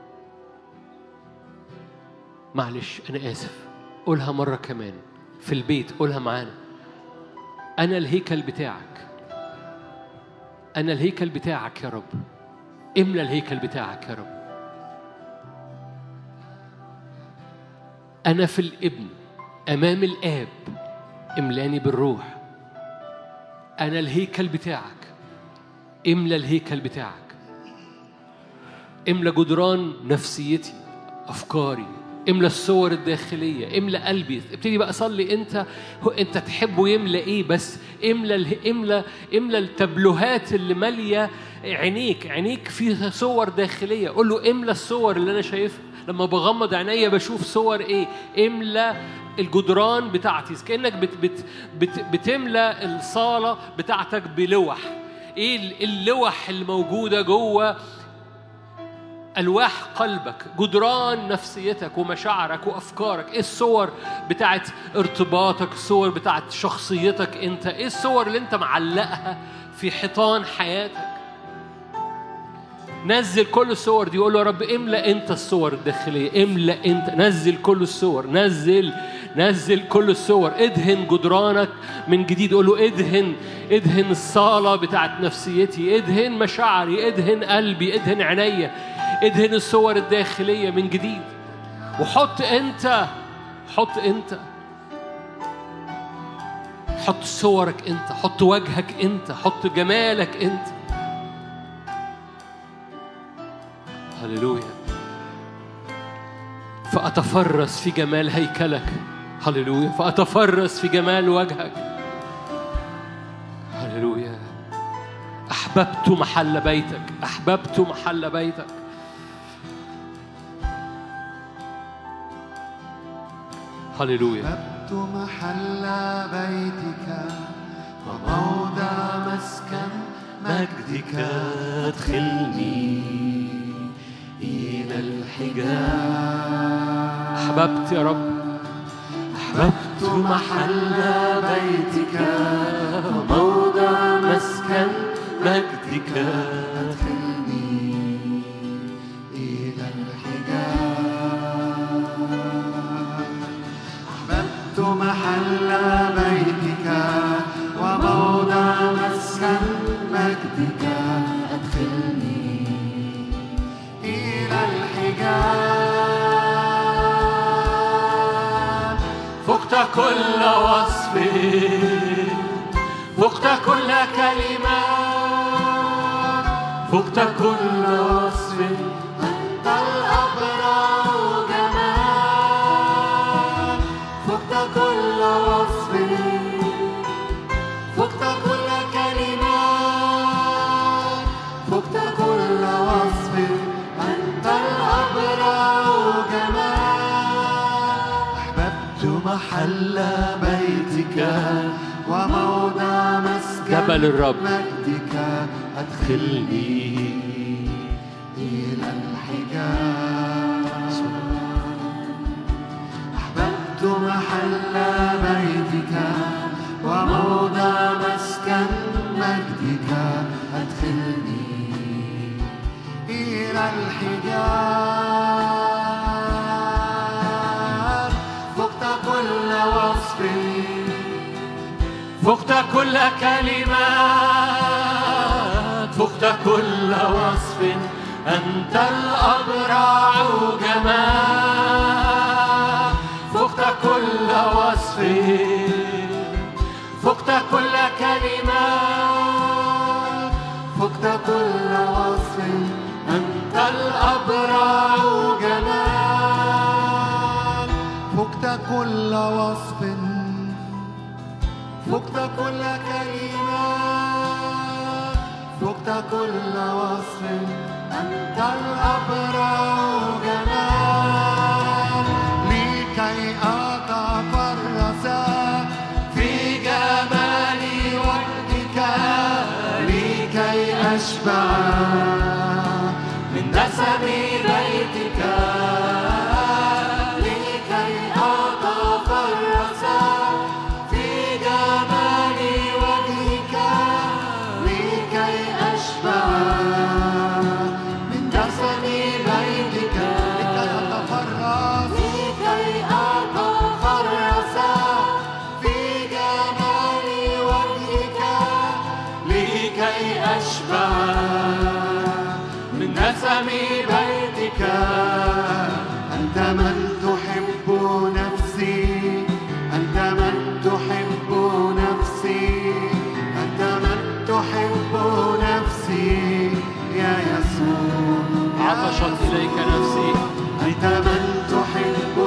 معلش انا اسف قولها مره كمان في البيت قولها معانا أنا الهيكل بتاعك أنا الهيكل بتاعك يا رب املى الهيكل بتاعك يا رب أنا في الابن أمام الآب املاني بالروح أنا الهيكل بتاعك املى الهيكل بتاعك املى جدران نفسيتي أفكاري املى الصور الداخليه املى قلبي ابتدي بقى صلي انت هو انت تحبه يملى ايه بس املى اله- املى املى التبلوهات اللي ماليه عينيك عينيك فيها صور داخليه قول له املى الصور اللي انا شايفها لما بغمض عينيا بشوف صور ايه املى الجدران بتاعتي كانك بت بت بت بتملى الصاله بتاعتك بلوح ايه اللوح اللي موجوده جوه ألواح قلبك جدران نفسيتك ومشاعرك وأفكارك إيه الصور بتاعت ارتباطك الصور بتاعت شخصيتك أنت إيه الصور اللي أنت معلقها في حيطان حياتك نزل كل الصور دي قول له يا رب املأ أنت الصور الداخلية املأ أنت نزل كل الصور نزل نزل كل الصور ادهن جدرانك من جديد قول له ادهن ادهن الصالة بتاعت نفسيتي ادهن مشاعري ادهن قلبي ادهن عينيا ادهن الصور الداخلية من جديد وحط انت حط انت حط صورك انت حط وجهك انت حط جمالك انت هللويا فأتفرس في جمال هيكلك هللويا فأتفرس في جمال وجهك هللويا أحببت محل بيتك أحببت محل بيتك هللويا أحببت محل بيتك وموضع مسكن مجدك ادخلني إلى الحجاب أحببت يا رب أحببت محل بيتك وموضع مسكن مجدك أدخلني إلى الحجاب أحببت محل بيتك وموضع مسكن مجدك أدخلني إلى الحجاب فقت كل وصف فقت كل كلمة فقت كل وصف أنت الأبرع جمال فقت كل وصف فقت كل كلمة فقت كل وصف أنت الأبرع جمال أحببت محل بيتك وموضع مسكن جبل الرب. مجدك أدخلني إلى الحجاب أحببت محل بيتك وموضع مسكن مجدك أدخلني إلى الحجاب فقت كل وصف فقت كل كلمات فقت كل وصف أنت الأبرع جمال فقت كل وصف فقت كل كلمة فقت كل وصف أنت الأبرع جمال فقت كل وصف فقت كل كلمة فقت كل وصف أنت الأبرع جمال لكي أتفرس في جمال وجهك لكي أشبع من دسم بيتك لكي أتفرس في جمال وجهك لكي أشبع من دسم بيتك لكي أتفرس لكي أتفرس في جمال وجهك لكي أشبع من نسم بيتك أنت من تحب نفسي أنت من تحب نفسي أنت من تحب نفسي يا يسوع عطشت إليك نفسي أنت من تحب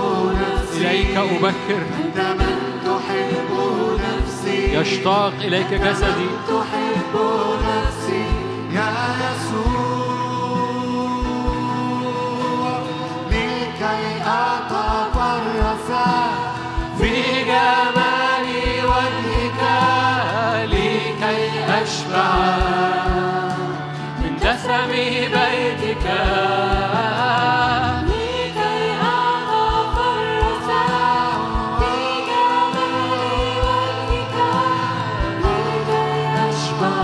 يبكر أنت من تحب نفسي يشتاق إليك جسدي تحب نفسي يا يسوع لكي أتطرف في جمال وجهك لكي أشبع من دسم بيتك لكي أتفرس في جمال وجهك لكي أشبع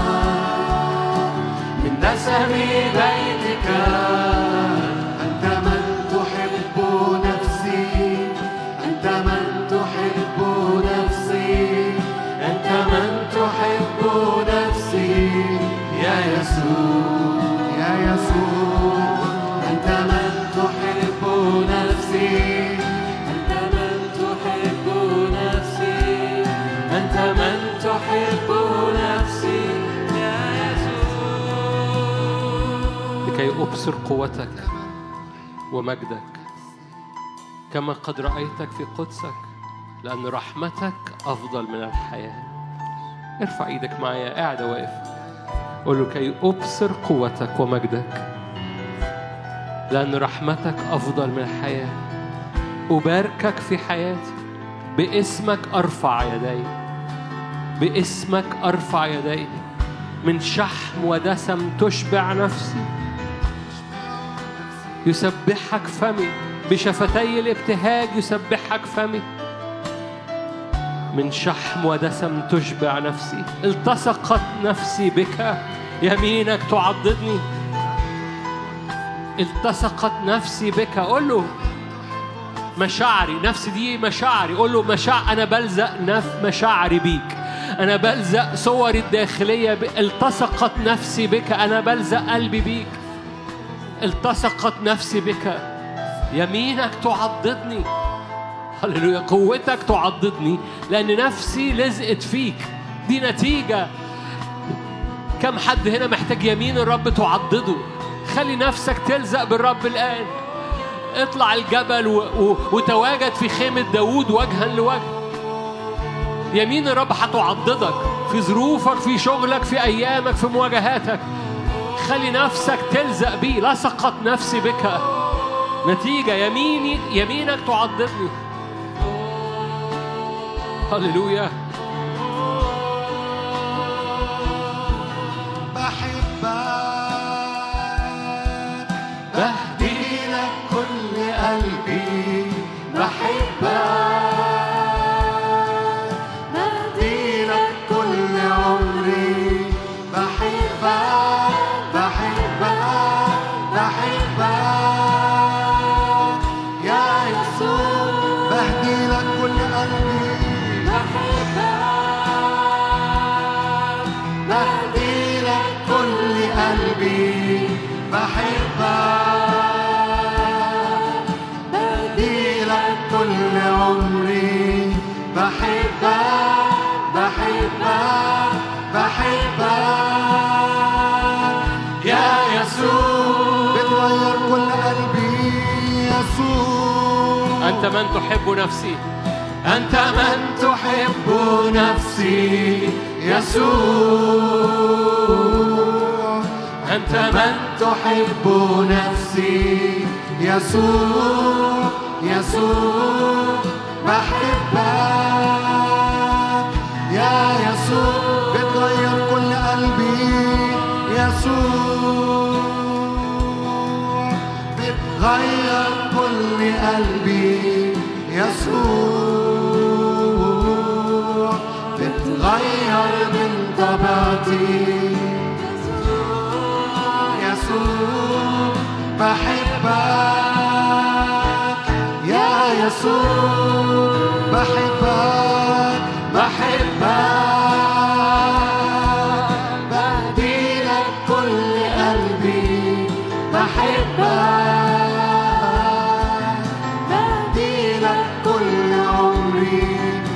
من دسم بيتك أنت من تحب نفسي أنت من تحب نفسي أنت من تحب نفسي يا يسوع يا يسوع أنت من تحب نفسي أنت من تحب نفسي أنت من تحب نفسي يا يسوع لكي أبصر قوتك ومجدك كما قد رأيتك في قدسك لأن رحمتك أفضل من الحياة ارفع ايدك معايا قاعد واقف قول له كي أبصر قوتك ومجدك لأن رحمتك أفضل من الحياة أباركك في حياتي باسمك أرفع يدي باسمك أرفع يدي من شحم ودسم تشبع نفسي يسبحك فمي بشفتي الابتهاج يسبحك فمي من شحم ودسم تشبع نفسي التصقت نفسي بك يمينك تعضدني التصقت نفسي بك قول له مشاعري نفسي دي مشاعري قول له مشاعر انا بلزق نف مشاعري بيك انا بلزق صوري الداخليه ب... التصقت نفسي بك انا بلزق قلبي بيك التصقت نفسي بك يمينك تعضدني هللويا قوتك تعضدني لان نفسي لزقت فيك دي نتيجه كم حد هنا محتاج يمين الرب تعضده خلي نفسك تلزق بالرب الآن اطلع الجبل و... و... وتواجد في خيمة داوود وجها لوجه يمين الرب هتعضدك في ظروفك في شغلك في أيامك في مواجهاتك خلي نفسك تلزق بيه لصقت نفسي بك نتيجة يميني يمينك تعضدني هللويا بحبك بهدي لك كل قلبي بحبك بهدي لك كل عمري بحبك بحبك بحبك يا يسوع بهدي لك كل قلبي بهدي لك كل قلبي بحبك بهدي لك كل عمري بحبك بحبك بحبك يا يسوع بتغير كل قلبي يسوع أنت من تحب نفسي أنت من تحب نفسي يسوع أنت من تحب نفسي يسوع يسوع بحبك يا يسوع بتغير كل قلبي يسوع بتغير كل قلبي يسوع بتغير من طبيعتي يسوع بحبك يا يسوع بحبك بحبك بهدي لك كل قلبي بحبك بهدي لك كل عمري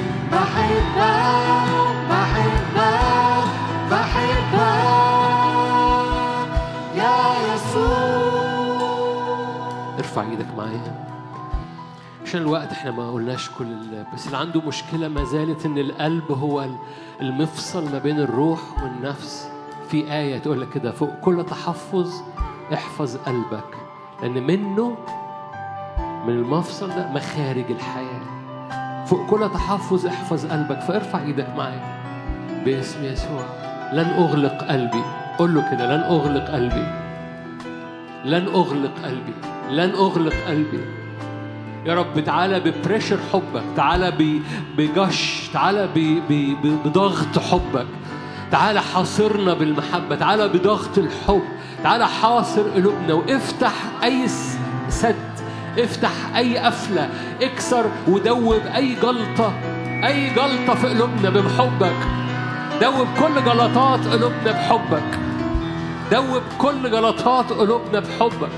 بحبك بحبك بحبك يا يسوع ارفع ايدك معايا عشان الوقت احنا ما قلناش كل ال... بس اللي عنده مشكلة ما زالت ان القلب هو ال- المفصل ما بين الروح والنفس في آية تقول لك كده فوق كل تحفظ احفظ قلبك لأن منه من المفصل ده مخارج الحياة فوق كل تحفظ احفظ قلبك فارفع ايدك معايا باسم يسوع لن أغلق قلبي قول له كده لن أغلق قلبي لن أغلق قلبي لن أغلق قلبي يا رب تعالى ببريشر حبك تعالى ب- بجش تعالى ب- ب- ب- بضغط حبك تعالى حاصرنا بالمحبة تعالى بضغط الحب تعالى حاصر قلوبنا وافتح أي س- سد افتح أي قفلة اكسر ودوب أي جلطة أي جلطة في قلوبنا بحبك دوب كل جلطات قلوبنا بحبك دوب كل جلطات قلوبنا بحبك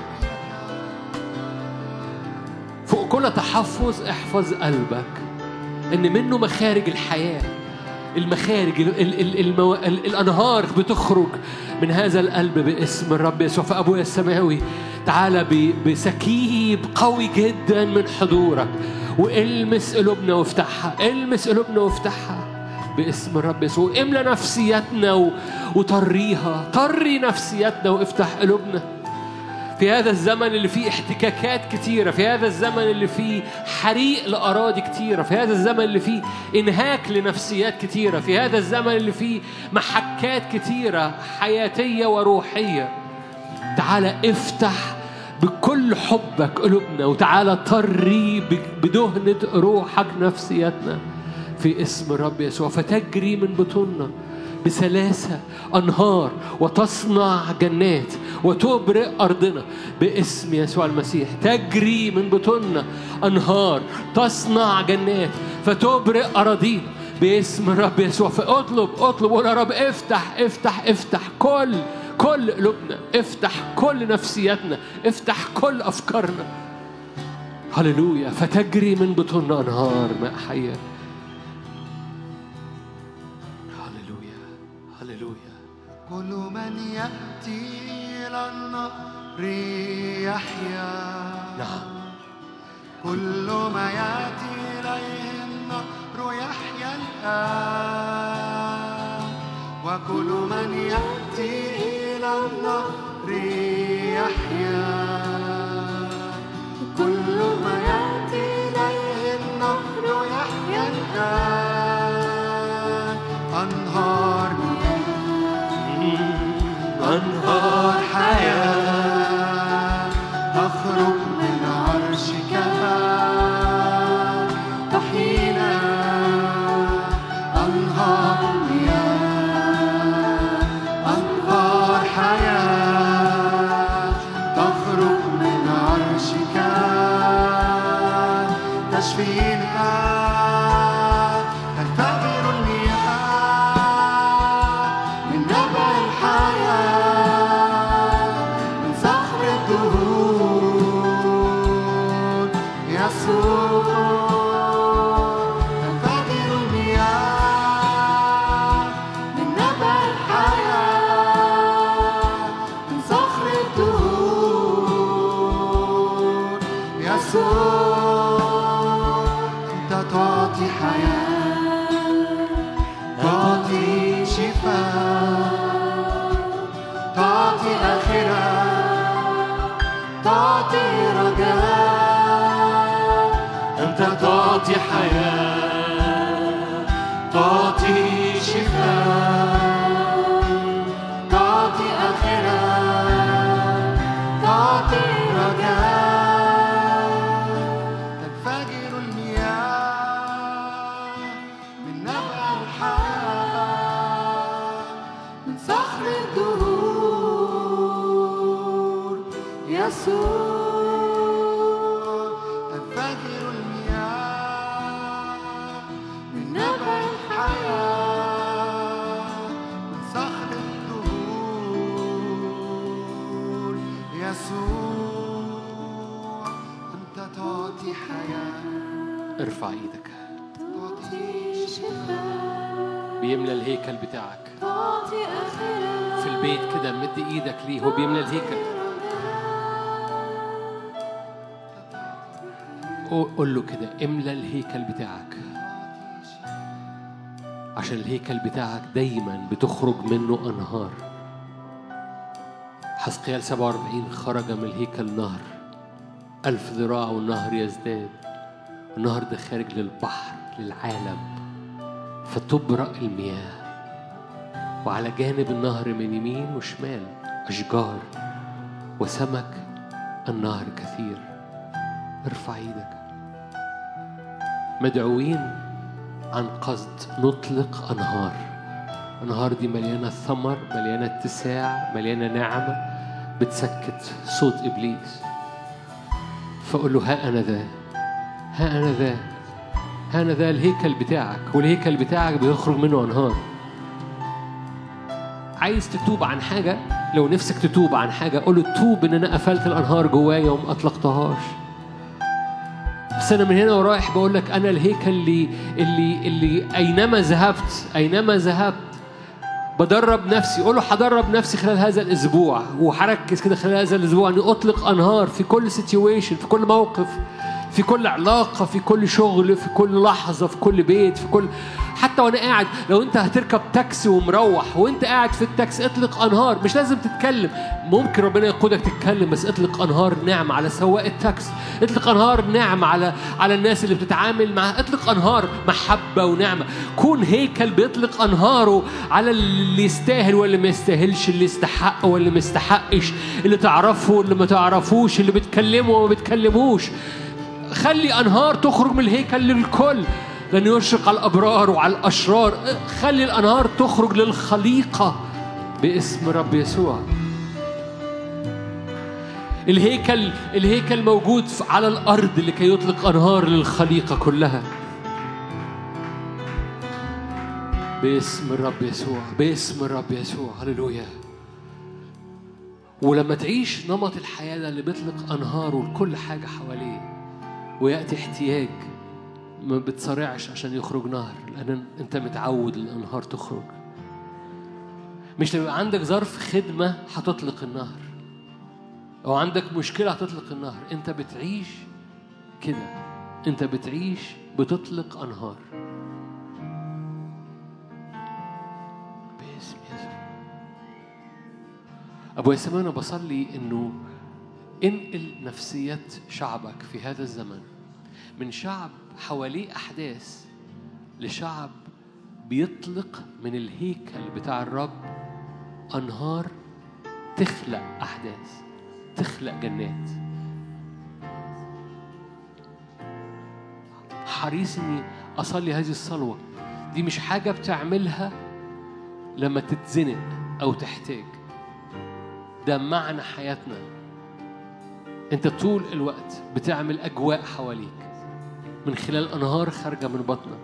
فوق كل تحفظ احفظ قلبك ان منه مخارج الحياه المخارج ال ال ال المو... ال الانهار بتخرج من هذا القلب باسم الرب يسوع فابويا السماوي تعالى ب... بسكيب قوي جدا من حضورك والمس قلوبنا وافتحها المس قلوبنا وافتحها باسم الرب يسوع املى نفسيتنا و... وطريها طري نفسيتنا وافتح قلوبنا في هذا الزمن اللي فيه احتكاكات كتيرة في هذا الزمن اللي فيه حريق لأراضي كتيرة في هذا الزمن اللي فيه إنهاك لنفسيات كتيرة في هذا الزمن اللي فيه محكات كتيرة حياتية وروحية تعالى افتح بكل حبك قلوبنا وتعالى طري ب- بدهنة روحك نفسيتنا في اسم الرب يسوع فتجري من بطوننا بسلاسة أنهار وتصنع جنات وتبرئ أرضنا باسم يسوع المسيح تجري من بطوننا أنهار تصنع جنات فتبرئ أراضينا باسم الرب يسوع فاطلب اطلب قول يا رب افتح افتح افتح كل كل قلوبنا افتح كل نفسياتنا افتح كل أفكارنا هللويا فتجري من بطوننا أنهار ماء حية هللويا هللويا كل من يأتي إلى النهر يحيا نعم كل ما يأتي إليه النهر يحيا الآن وكل من يأتي إلى النهر يحيا كل ما يأتي إليه النهر يحيا الآن أنهار أنهار حياة تخرج من عرشك تحيينا أنهار مياه أنهار حياة تخرج من عرشك تشفينا تنفجر المياه من نبع الحياة من صخر الدهور يسوع تنفجر المياه من نبع الحياة من صخر الدهور يسوع أنت تعطي حياة تعطي شفاء تعطي آخرة تعطي رجاء أنت تعطي حياة تعطي شفاء تعطي آخرة تعطي رجاء تنفجر المياه من نبع الحياة من صخر الدهور يسوع تنفجر المياه من نبع الحياة من صخر الدهور يسوع أنت تعطي حياة ارفع ايدك تعطي شفاء بيملى الهيكل بتاعك تعطي آخرة في البيت كده مد ايدك ليه هو بيملى الهيكل قول له كده املى الهيكل بتاعك عشان الهيكل بتاعك دايما بتخرج منه انهار حسقيال 47 خرج من الهيكل نهر ألف ذراع والنهر يزداد النهر ده خارج للبحر للعالم فتبرأ المياه وعلى جانب النهر من يمين وشمال أشجار وسمك النهر كثير ارفع ايدك مدعوين عن قصد نطلق أنهار أنهار دي مليانة ثمر مليانة اتساع مليانة نعمة بتسكت صوت إبليس فقول له ها أنا ذا ها أنا ذا ها أنا ذا الهيكل بتاعك والهيكل بتاعك بيخرج منه أنهار عايز تتوب عن حاجة لو نفسك تتوب عن حاجة قول له توب إن أنا قفلت الأنهار جوايا وما أطلقتهاش بس أنا من هنا ورايح بقول لك أنا الهيكل اللي اللي اللي أينما ذهبت أينما ذهبت بدرب نفسي قول له هدرب نفسي خلال هذا الاسبوع وهركز كده خلال هذا الاسبوع اني اطلق انهار في كل سيتويشن في كل موقف في كل علاقه في كل شغل في كل لحظه في كل بيت في كل حتى وانا قاعد لو انت هتركب تاكسي ومروح وانت قاعد في التاكسي اطلق انهار مش لازم تتكلم ممكن ربنا يقودك تتكلم بس اطلق انهار نعم على سواق التاكسي اطلق انهار نعم على على الناس اللي بتتعامل معاها اطلق انهار محبه ونعمه كون هيكل بيطلق انهاره على اللي يستاهل واللي ما يستاهلش اللي يستحق واللي ما يستحقش اللي تعرفه واللي ما تعرفوش اللي بتكلمه وما بتكلموش خلي انهار تخرج من الهيكل للكل لن يشرق على الابرار وعلى الاشرار خلي الانهار تخرج للخليقه باسم رب يسوع الهيكل الهيكل موجود في- على الارض لكي يطلق انهار للخليقه كلها باسم الرب يسوع باسم الرب يسوع هللويا ولما تعيش نمط الحياه ده اللي بيطلق انهاره لكل حاجه حواليه وياتي احتياج ما بتصارعش عشان يخرج نهر لان انت متعود الانهار تخرج مش لما يبقى عندك ظرف خدمه هتطلق النهر او عندك مشكله هتطلق النهر انت بتعيش كده انت بتعيش بتطلق انهار باسم يسوع ابو ياسمين انا بصلي انه انقل نفسية شعبك في هذا الزمن من شعب حواليه أحداث لشعب بيطلق من الهيكل بتاع الرب أنهار تخلق أحداث تخلق جنات حريص إني أصلي هذه الصلوة دي مش حاجة بتعملها لما تتزنق أو تحتاج ده معنى حياتنا انت طول الوقت بتعمل اجواء حواليك من خلال انهار خارجه من بطنك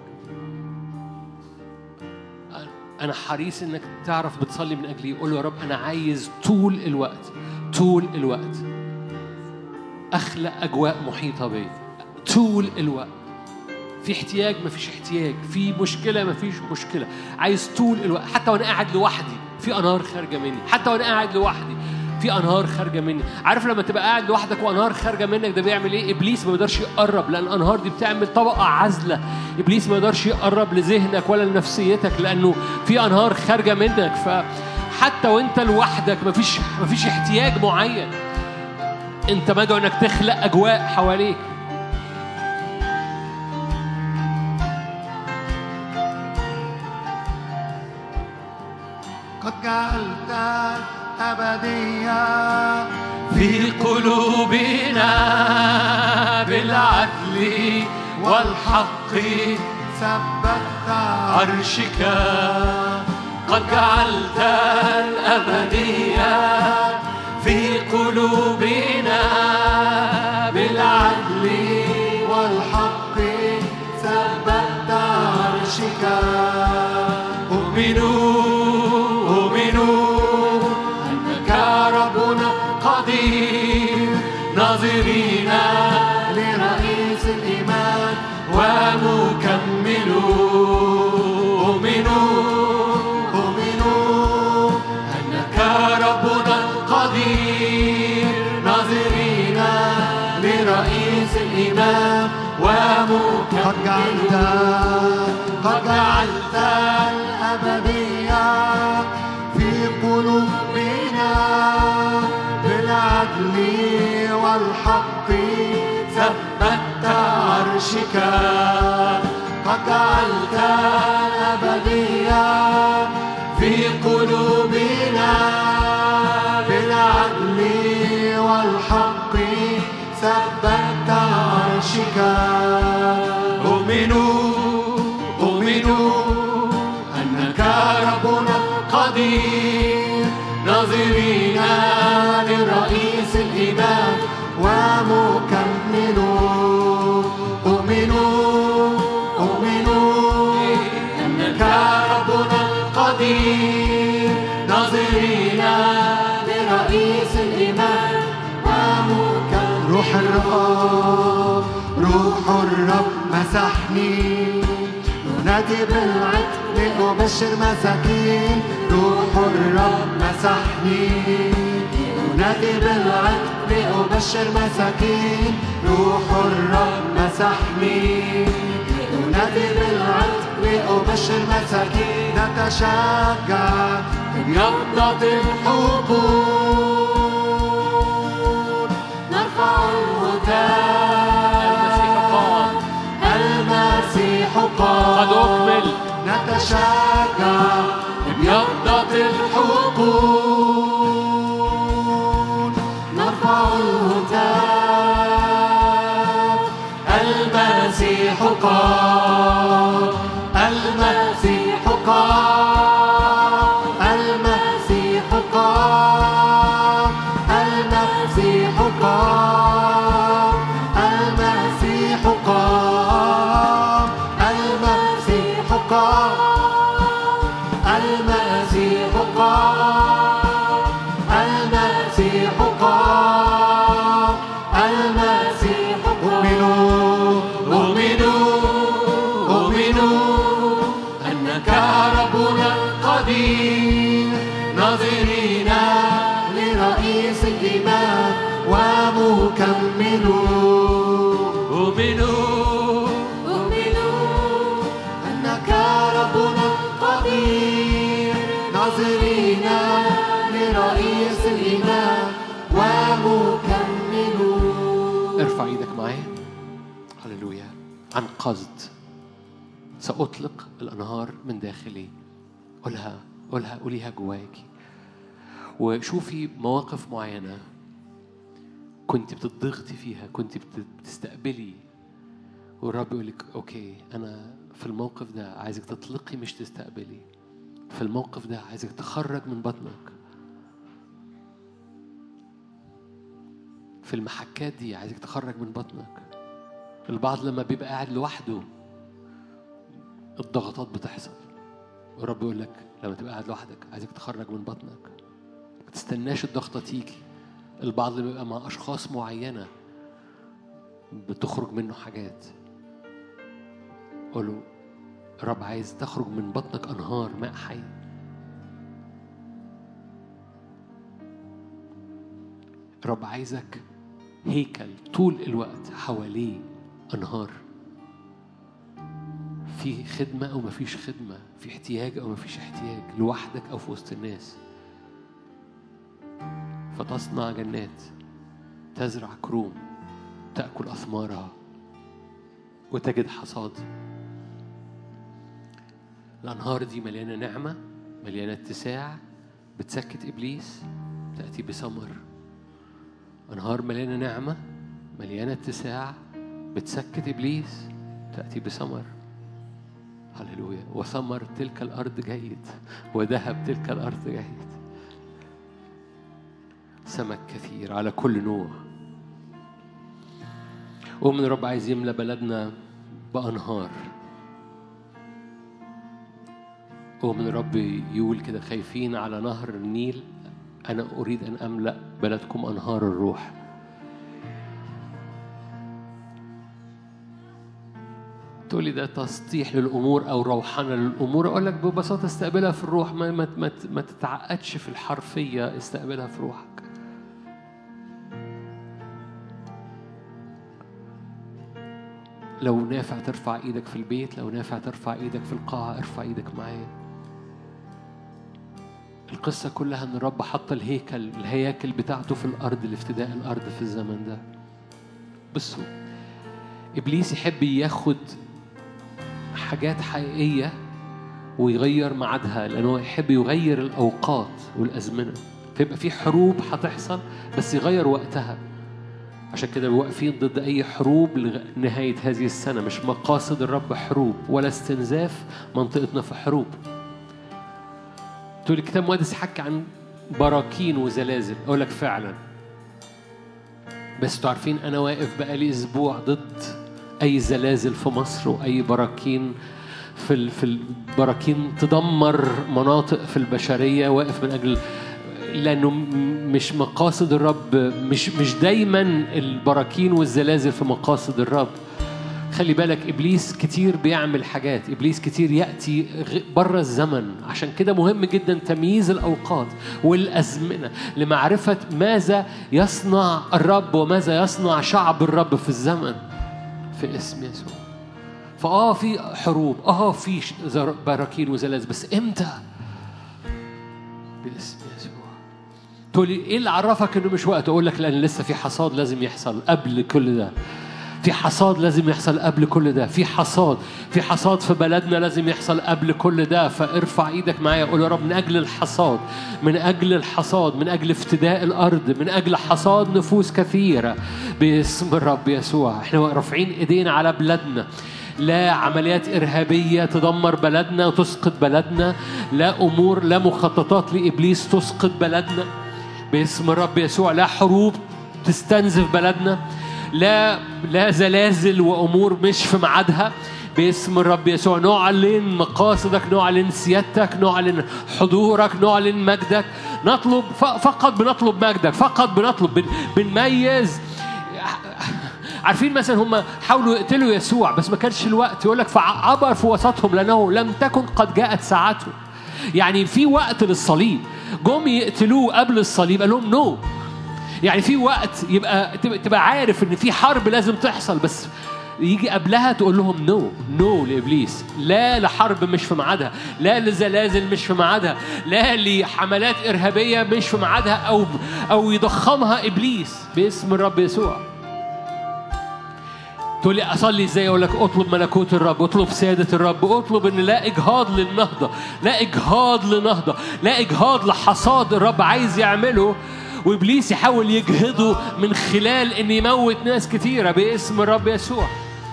انا حريص انك تعرف بتصلي من اجلي قول له يا رب انا عايز طول الوقت طول الوقت اخلق اجواء محيطه بي طول الوقت في احتياج مفيش احتياج في مشكله مفيش مشكله عايز طول الوقت حتى وانا قاعد لوحدي في انهار خارجه مني حتى وانا قاعد لوحدي في انهار خارجه مني عارف لما تبقى قاعد لوحدك وانهار خارجه منك ده بيعمل ايه ابليس ما يقدرش يقرب لان الانهار دي بتعمل طبقه عازله ابليس ما يقدرش يقرب لذهنك ولا لنفسيتك لانه في انهار خارجه منك فحتى وانت لوحدك مفيش مفيش احتياج معين انت مدعو انك تخلق اجواء حواليك قد جعلت أبدية في قلوبنا بالعدل والحق ثبتت عرشك قد جعلت الأبدية في قلوبنا بالعدل والحق ثبتت عرشك أؤمنوا أؤمنوا أنك ربنا قدير ناظرين لرئيس الإيمان ومكمل أؤمنوا أؤمنوا أنك ربنا قدير ناظرين لرئيس الإيمان جعلت قد جعلت الأبدية في قلوبنا بالعدل والحق ثبت عرشك قد جعلت الأبدية في قلوبنا بالعدل والحق ثبت عرشك أؤمن أؤمن أنك ربنا قدير ناظرين لرئيس الإيمان ومكمل أؤمن أؤمن أنك ربنا قدير ناظرين لرئيس الإيمان ومكمل روح الرب روح الرب مسحني ينادي بالعتق لأبشر مساكين روح الرب مسحني ينادي بالعتق لأبشر مساكين روح الرب مسحني ينادي بالعتق لأبشر مساكين نتشجع يبدأ الحقول نرفع المسيح قام. الهتاف المسيح قام قد أكمل. نتشجع يبدأ الحقول نرفع الهتاف المسيح قام المسيح قام المسيح قام المسيح قام المسيح قام المسيح قام المسيح قام المسيح قام المسيح أؤمنوا أؤمن أؤمن أنك ربنا قدير ناظرين لرئيس الإيمان ومكمل أؤمن أؤمن أنك ربنا قدير ناظرين لرئيس الإيمان ومكمل ارفع ايدك معايا هللويا عن قصد سأطلق الأنهار من داخلي قولها قولها قوليها جواكي وشوفي مواقف معينة كنت بتضغطي فيها كنت بت- بتستقبلي والرب يقول لك اوكي انا في الموقف ده عايزك تطلقي مش تستقبلي في الموقف ده عايزك تخرج من بطنك في المحكات دي عايزك تخرج من بطنك البعض لما بيبقى قاعد لوحده الضغطات بتحصل والرب يقول لك لما تبقى قاعد لوحدك عايزك تخرج من بطنك ما تستناش الضغطة تيجي البعض اللي بيبقى مع أشخاص معينة بتخرج منه حاجات قول له الرب عايز تخرج من بطنك أنهار ماء حي الرب عايزك هيكل طول الوقت حواليه أنهار في خدمة أو مفيش خدمة في احتياج أو مفيش احتياج لوحدك أو في وسط الناس فتصنع جنات تزرع كروم تأكل أثمارها وتجد حصاد الأنهار دي مليانة نعمة مليانة اتساع بتسكت إبليس تأتي بثمر أنهار مليانة نعمة مليانة اتساع بتسكت إبليس تأتي بثمر هللويا وثمر تلك الأرض جيد وذهب تلك الأرض جيد سمك كثير على كل نوع ومن الرب عايز يملى بلدنا بأنهار ومن الرب يقول كده خايفين على نهر النيل أنا أريد أن أملأ بلدكم أنهار الروح تقولي ده تسطيح للأمور أو روحنة للأمور أقول لك ببساطة استقبلها في الروح ما, ما, ما, ما تتعقدش في الحرفية استقبلها في روحك لو نافع ترفع ايدك في البيت لو نافع ترفع ايدك في القاعة ارفع ايدك معايا القصة كلها ان الرب حط الهيكل الهياكل بتاعته في الارض لافتداء الارض في الزمن ده بصوا ابليس يحب ياخد حاجات حقيقية ويغير ميعادها لأنه يحب يغير الأوقات والأزمنة فيبقى في حروب هتحصل بس يغير وقتها عشان كده واقفين ضد أي حروب لنهاية هذه السنة مش مقاصد الرب حروب ولا استنزاف منطقتنا في حروب تقول الكتاب المقدس يحكي عن براكين وزلازل أقول لك فعلا بس انتوا عارفين أنا واقف بقالي أسبوع ضد أي زلازل في مصر وأي براكين في ال- في البراكين تدمر مناطق في البشرية واقف من أجل لأنه م- مش مقاصد الرب مش مش دايما البراكين والزلازل في مقاصد الرب خلي بالك ابليس كتير بيعمل حاجات ابليس كتير ياتي غ- بره الزمن عشان كده مهم جدا تمييز الاوقات والازمنه لمعرفه ماذا يصنع الرب وماذا يصنع شعب الرب في الزمن في اسم يسوع فاه في حروب اه في ش- زر- براكين وزلازل بس امتى باسم يسوع تقول لي ايه اللي عرفك انه مش وقت اقول لك لان لسه في حصاد لازم يحصل قبل كل ده في حصاد لازم يحصل قبل كل ده في حصاد في حصاد في بلدنا لازم يحصل قبل كل ده فارفع ايدك معايا قول يا رب من اجل الحصاد من اجل الحصاد من اجل افتداء الارض من اجل حصاد نفوس كثيره باسم الرب يسوع احنا رافعين ايدينا على بلادنا لا عمليات إرهابية تدمر بلدنا وتسقط بلدنا لا أمور لا مخططات لإبليس تسقط بلدنا باسم الرب يسوع لا حروب تستنزف بلدنا لا لا زلازل وأمور مش في ميعادها باسم الرب يسوع نعلن مقاصدك نعلن سيادتك نعلن حضورك نعلن مجدك نطلب ف- فقط بنطلب مجدك فقط بنطلب بن- بنميز عارفين مثلا هم حاولوا يقتلوا يسوع بس ما كانش الوقت يقول لك فعبر في وسطهم لانه لم تكن قد جاءت ساعته يعني في وقت للصليب جم يقتلوه قبل الصليب قال لهم نو يعني في وقت يبقى تبقى, تبقى عارف ان في حرب لازم تحصل بس يجي قبلها تقول لهم نو نو لابليس لا لحرب مش في ميعادها لا لزلازل مش في ميعادها لا لحملات ارهابيه مش في ميعادها او او يضخمها ابليس باسم الرب يسوع تقول لي اصلي ازاي اقول لك اطلب ملكوت الرب اطلب سياده الرب اطلب ان لا اجهاض للنهضه لا اجهاض لنهضه لا اجهاض لحصاد الرب عايز يعمله وابليس يحاول يجهضه من خلال ان يموت ناس كتيره باسم الرب يسوع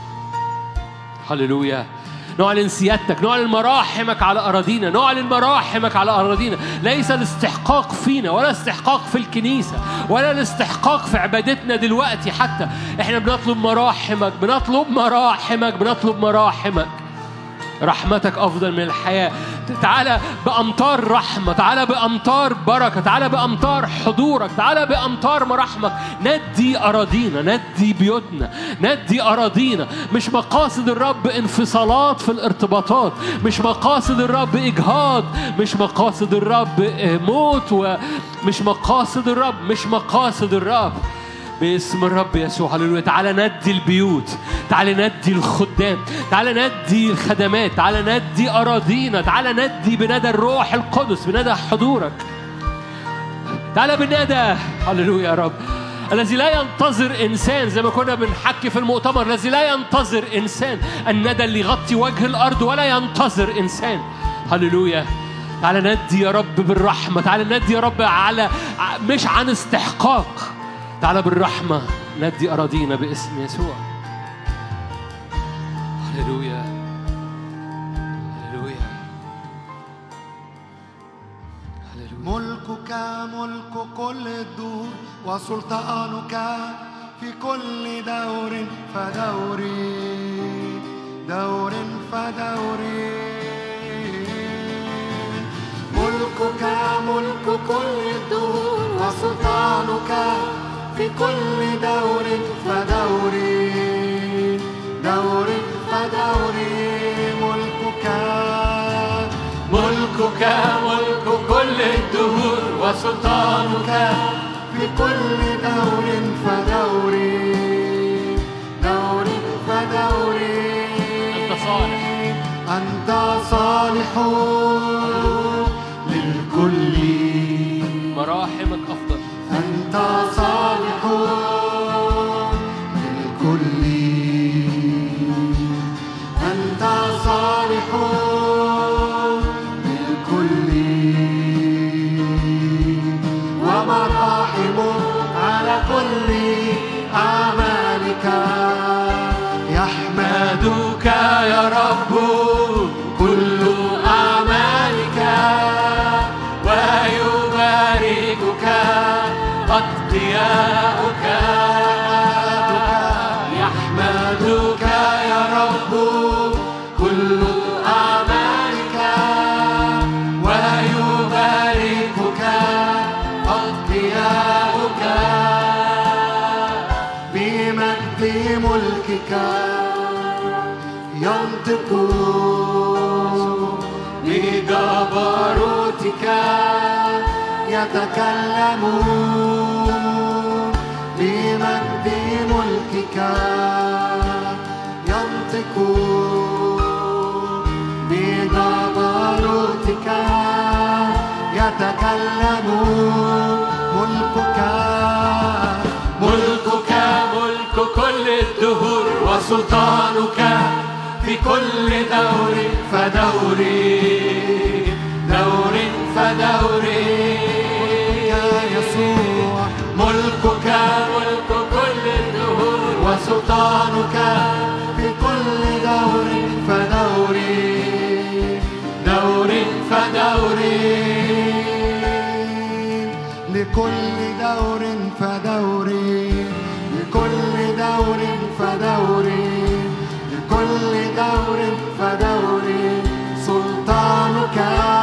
هللويا نعلن سيادتك نعلن مراحمك على أراضينا نعلن مراحمك على أراضينا ليس الاستحقاق فينا ولا استحقاق في الكنيسة ولا الاستحقاق في عبادتنا دلوقتي حتى احنا بنطلب مراحمك بنطلب مراحمك بنطلب مراحمك رحمتك أفضل من الحياة تعالى بأمطار رحمة تعالى بأمطار بركة تعالى بأمطار حضورك تعالى بأمطار مراحمك ندي أراضينا ندي بيوتنا ندي أراضينا مش مقاصد الرب انفصالات في الارتباطات مش مقاصد الرب إجهاض مش مقاصد الرب موت ومش مقاصد الرب مش مقاصد الرب باسم الرب يسوع هللويا تعالى ندي البيوت تعالى ندي الخدام تعالى ندي الخدمات تعالى ندي أراضينا تعالى ندي بندى الروح القدس بندى حضورك تعالى بندى هللويا يا رب الذي لا ينتظر انسان زي ما كنا بنحكي في المؤتمر الذي لا ينتظر انسان الندى اللي يغطي وجه الارض ولا ينتظر انسان هللويا تعالى ندي يا رب بالرحمه تعالى ندي يا رب على مش عن استحقاق تعالى بالرحمة ندي أراضينا باسم يسوع هللويا هللويا هللويا ملكك ملك كل الدور وسلطانك في كل دور فدوري دور فدوري ملكك ملك كل الدور وسلطانك في كل دور فدوري دور فدوري ملكك ملكك ملك كل الدهور وسلطانك في كل دور فدوري دور فدوري صالح للكل مراحمك أفضل أنت صالح للكل أنت صالح للكل ومراحم على كل أعمالك يحمد يحمدك يا رب كل أعمالك ويباركك أتقياؤك يحمدك يا رب كل أعمالك ويباركك أتقياؤك بمجد ملكك ينطقون بجبروتك يتكلمون بمجد ملكك ينطقون بجبروتك يتكلمون ملكك ملكك ملك كل الدهور وسلطانك في كل دور فدور دور فدور يا يسوع ملكك ملك كل الدهور وسلطانك في كل دور فدور دور فدور لكل دور فدور لكل دور فدور لكل دور فدور سلطانك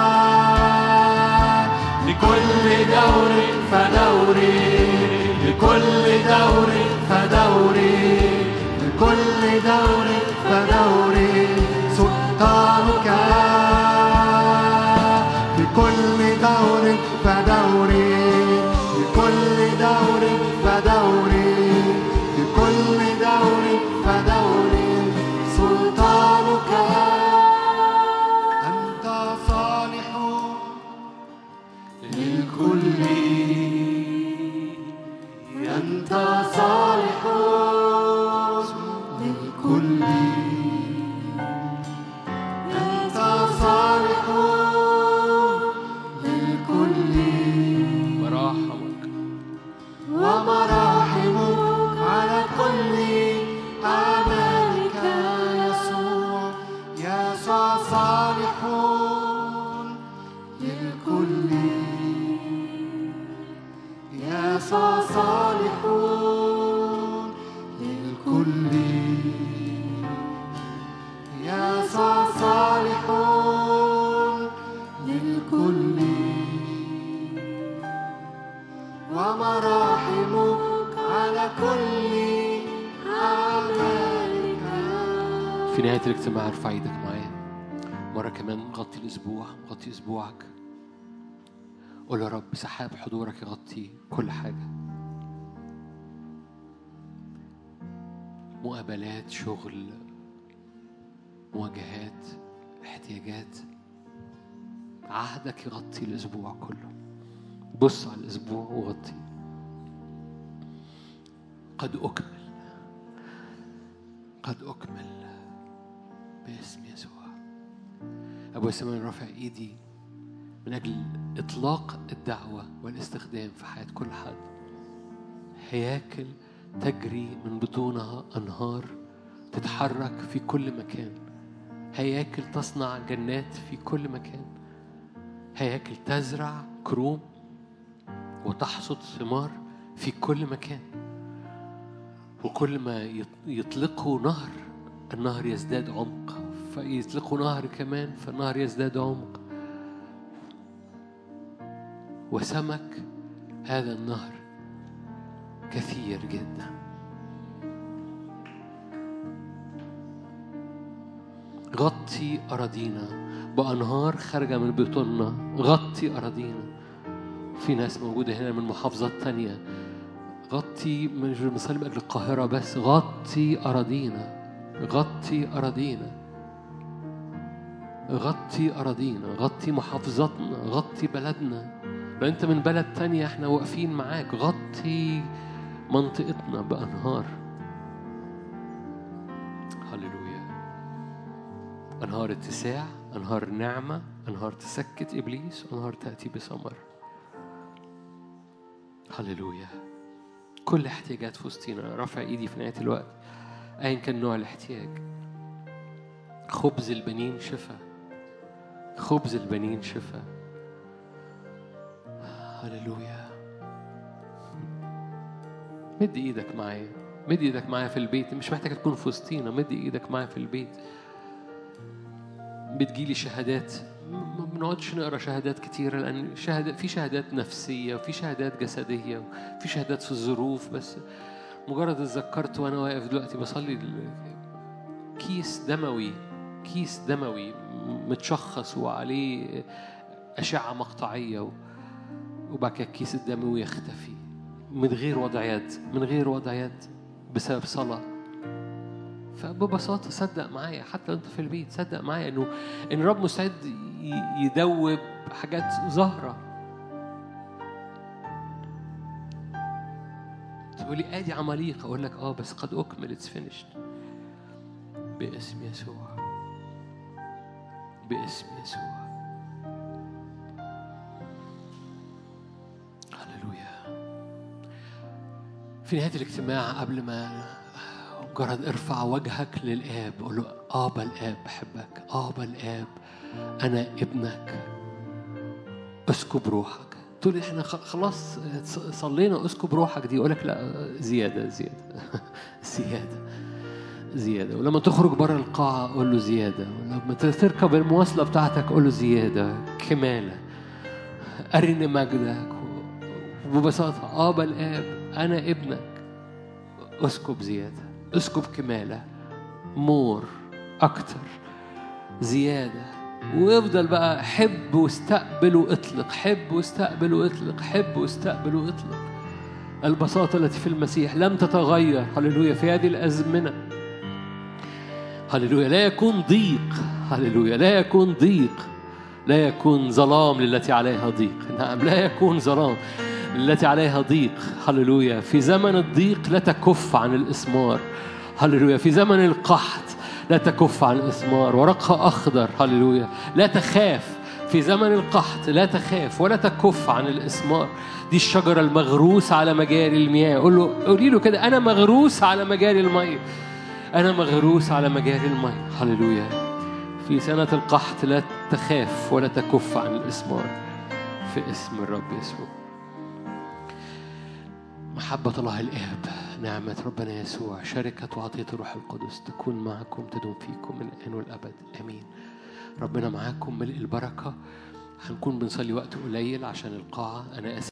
لكل دور فدور لكل دور فدور لكل دور فدور سلطانك لكل دور فدور لكل دور فدور لكل دور فدور سلطانك أنت صالح للكل أنت صالح للكل أنت صالح للكل مراحمك ومراحمك على كل أعمالك يسوع يسوع صالح للكل يسوع صالح للكل يسوع صالح للكل ومراحمك على كل أعمالك في نهاية الاجتماع ارفع ايدك معايا مرة كمان غطي الأسبوع غطي أسبوعك قول يا رب سحاب حضورك يغطي كل حاجة مقابلات شغل مواجهات احتياجات عهدك يغطي الأسبوع كله بص على الأسبوع وغطيه قد أكمل قد أكمل باسم يسوع أبو سمان رافع إيدي من أجل إطلاق الدعوة والاستخدام في حياة كل حد هياكل تجري من بطونها أنهار تتحرك في كل مكان هياكل تصنع جنات في كل مكان هياكل تزرع كروم وتحصد ثمار في كل مكان وكل ما يط- يطلقوا نهر النهر يزداد عمق فيطلقوا نهر كمان فالنهر يزداد عمق وسمك هذا النهر كثير جدا غطي أراضينا بأنهار خارجة من بطوننا غطي أراضينا في ناس موجودة هنا من محافظات تانية غطي مش بنصلي من أجل القاهرة بس غطي أراضينا غطي أراضينا غطي أراضينا غطي محافظاتنا غطي بلدنا لو أنت من بلد تانية احنا واقفين معاك غطي منطقتنا بأنهار هللويا أنهار اتساع أنهار نعمة أنهار تسكت إبليس أنهار تأتي بثمر هللويا كل احتياجات في وسطينا رافع ايدي في نهايه الوقت ايا كان نوع الاحتياج خبز البنين شفاء خبز البنين شفاء هللويا مد ايدك معايا مد ايدك معايا في البيت مش محتاج تكون في وسطينا مد ايدك معايا في البيت بتجيلي شهادات ما بنقعدش نقرا شهادات كتيرة لأن شهادات في شهادات نفسية وفي شهادات جسدية وفي شهادات في الظروف بس مجرد اتذكرت وأنا واقف دلوقتي بصلي ال- كيس دموي كيس دموي متشخص وعليه أشعة مقطعية و- وبعد كده الكيس الدموي يختفي من غير وضع يد من غير وضع يد بسبب صلاة فببساطة صدق معايا حتى لو أنت في البيت صدق معايا إنه إن الرب مستعد ي- يدوب حاجات ظاهرة تقولي آدي عماليق أقول لك آه بس قد أكمل اتس فينيشد باسم يسوع باسم يسوع هللويا في نهاية الاجتماع قبل ما مجرد ارفع وجهك للآب قول له آبا الآب بحبك آبا الآب أنا ابنك اسكب روحك تقول لي احنا خ- خلاص صلينا اسكب روحك دي يقول لك لا زيادة زيادة زيادة زيادة ولما تخرج بره القاعة قول له زيادة ولما تركب المواصلة بتاعتك قول له زيادة كمالة أرني مجدك وببساطة آبا الآب أنا ابنك اسكب زيادة اسكب كمالة مور أكتر زيادة ويفضل بقى حب واستقبل واطلق حب واستقبل واطلق حب واستقبل واطلق البساطة التي في المسيح لم تتغير هللويا في هذه الأزمنة هللويا لا يكون ضيق هللويا لا يكون ضيق لا يكون ظلام للتي عليها ضيق نعم لا يكون ظلام التي عليها ضيق هللويا في زمن الضيق لا تكف عن الإسمار هللويا في زمن القحط لا تكف عن الإسمار ورقها أخضر هللويا لا تخاف في زمن القحط لا تخاف ولا تكف عن الإسمار دي الشجرة المغروسة على مجاري المياه قول له قولي له كده أنا مغروس على مجاري المياه أنا مغروس على مجاري المياه هللويا في سنة القحط لا تخاف ولا تكف عن الإسمار في اسم الرب يسوع محبة الله الآب نعمة ربنا يسوع شركة وعطية الروح القدس تكون معكم تدوم فيكم من الآن والأبد آمين ربنا معاكم ملء البركة هنكون بنصلي وقت قليل عشان القاعة أنا آسف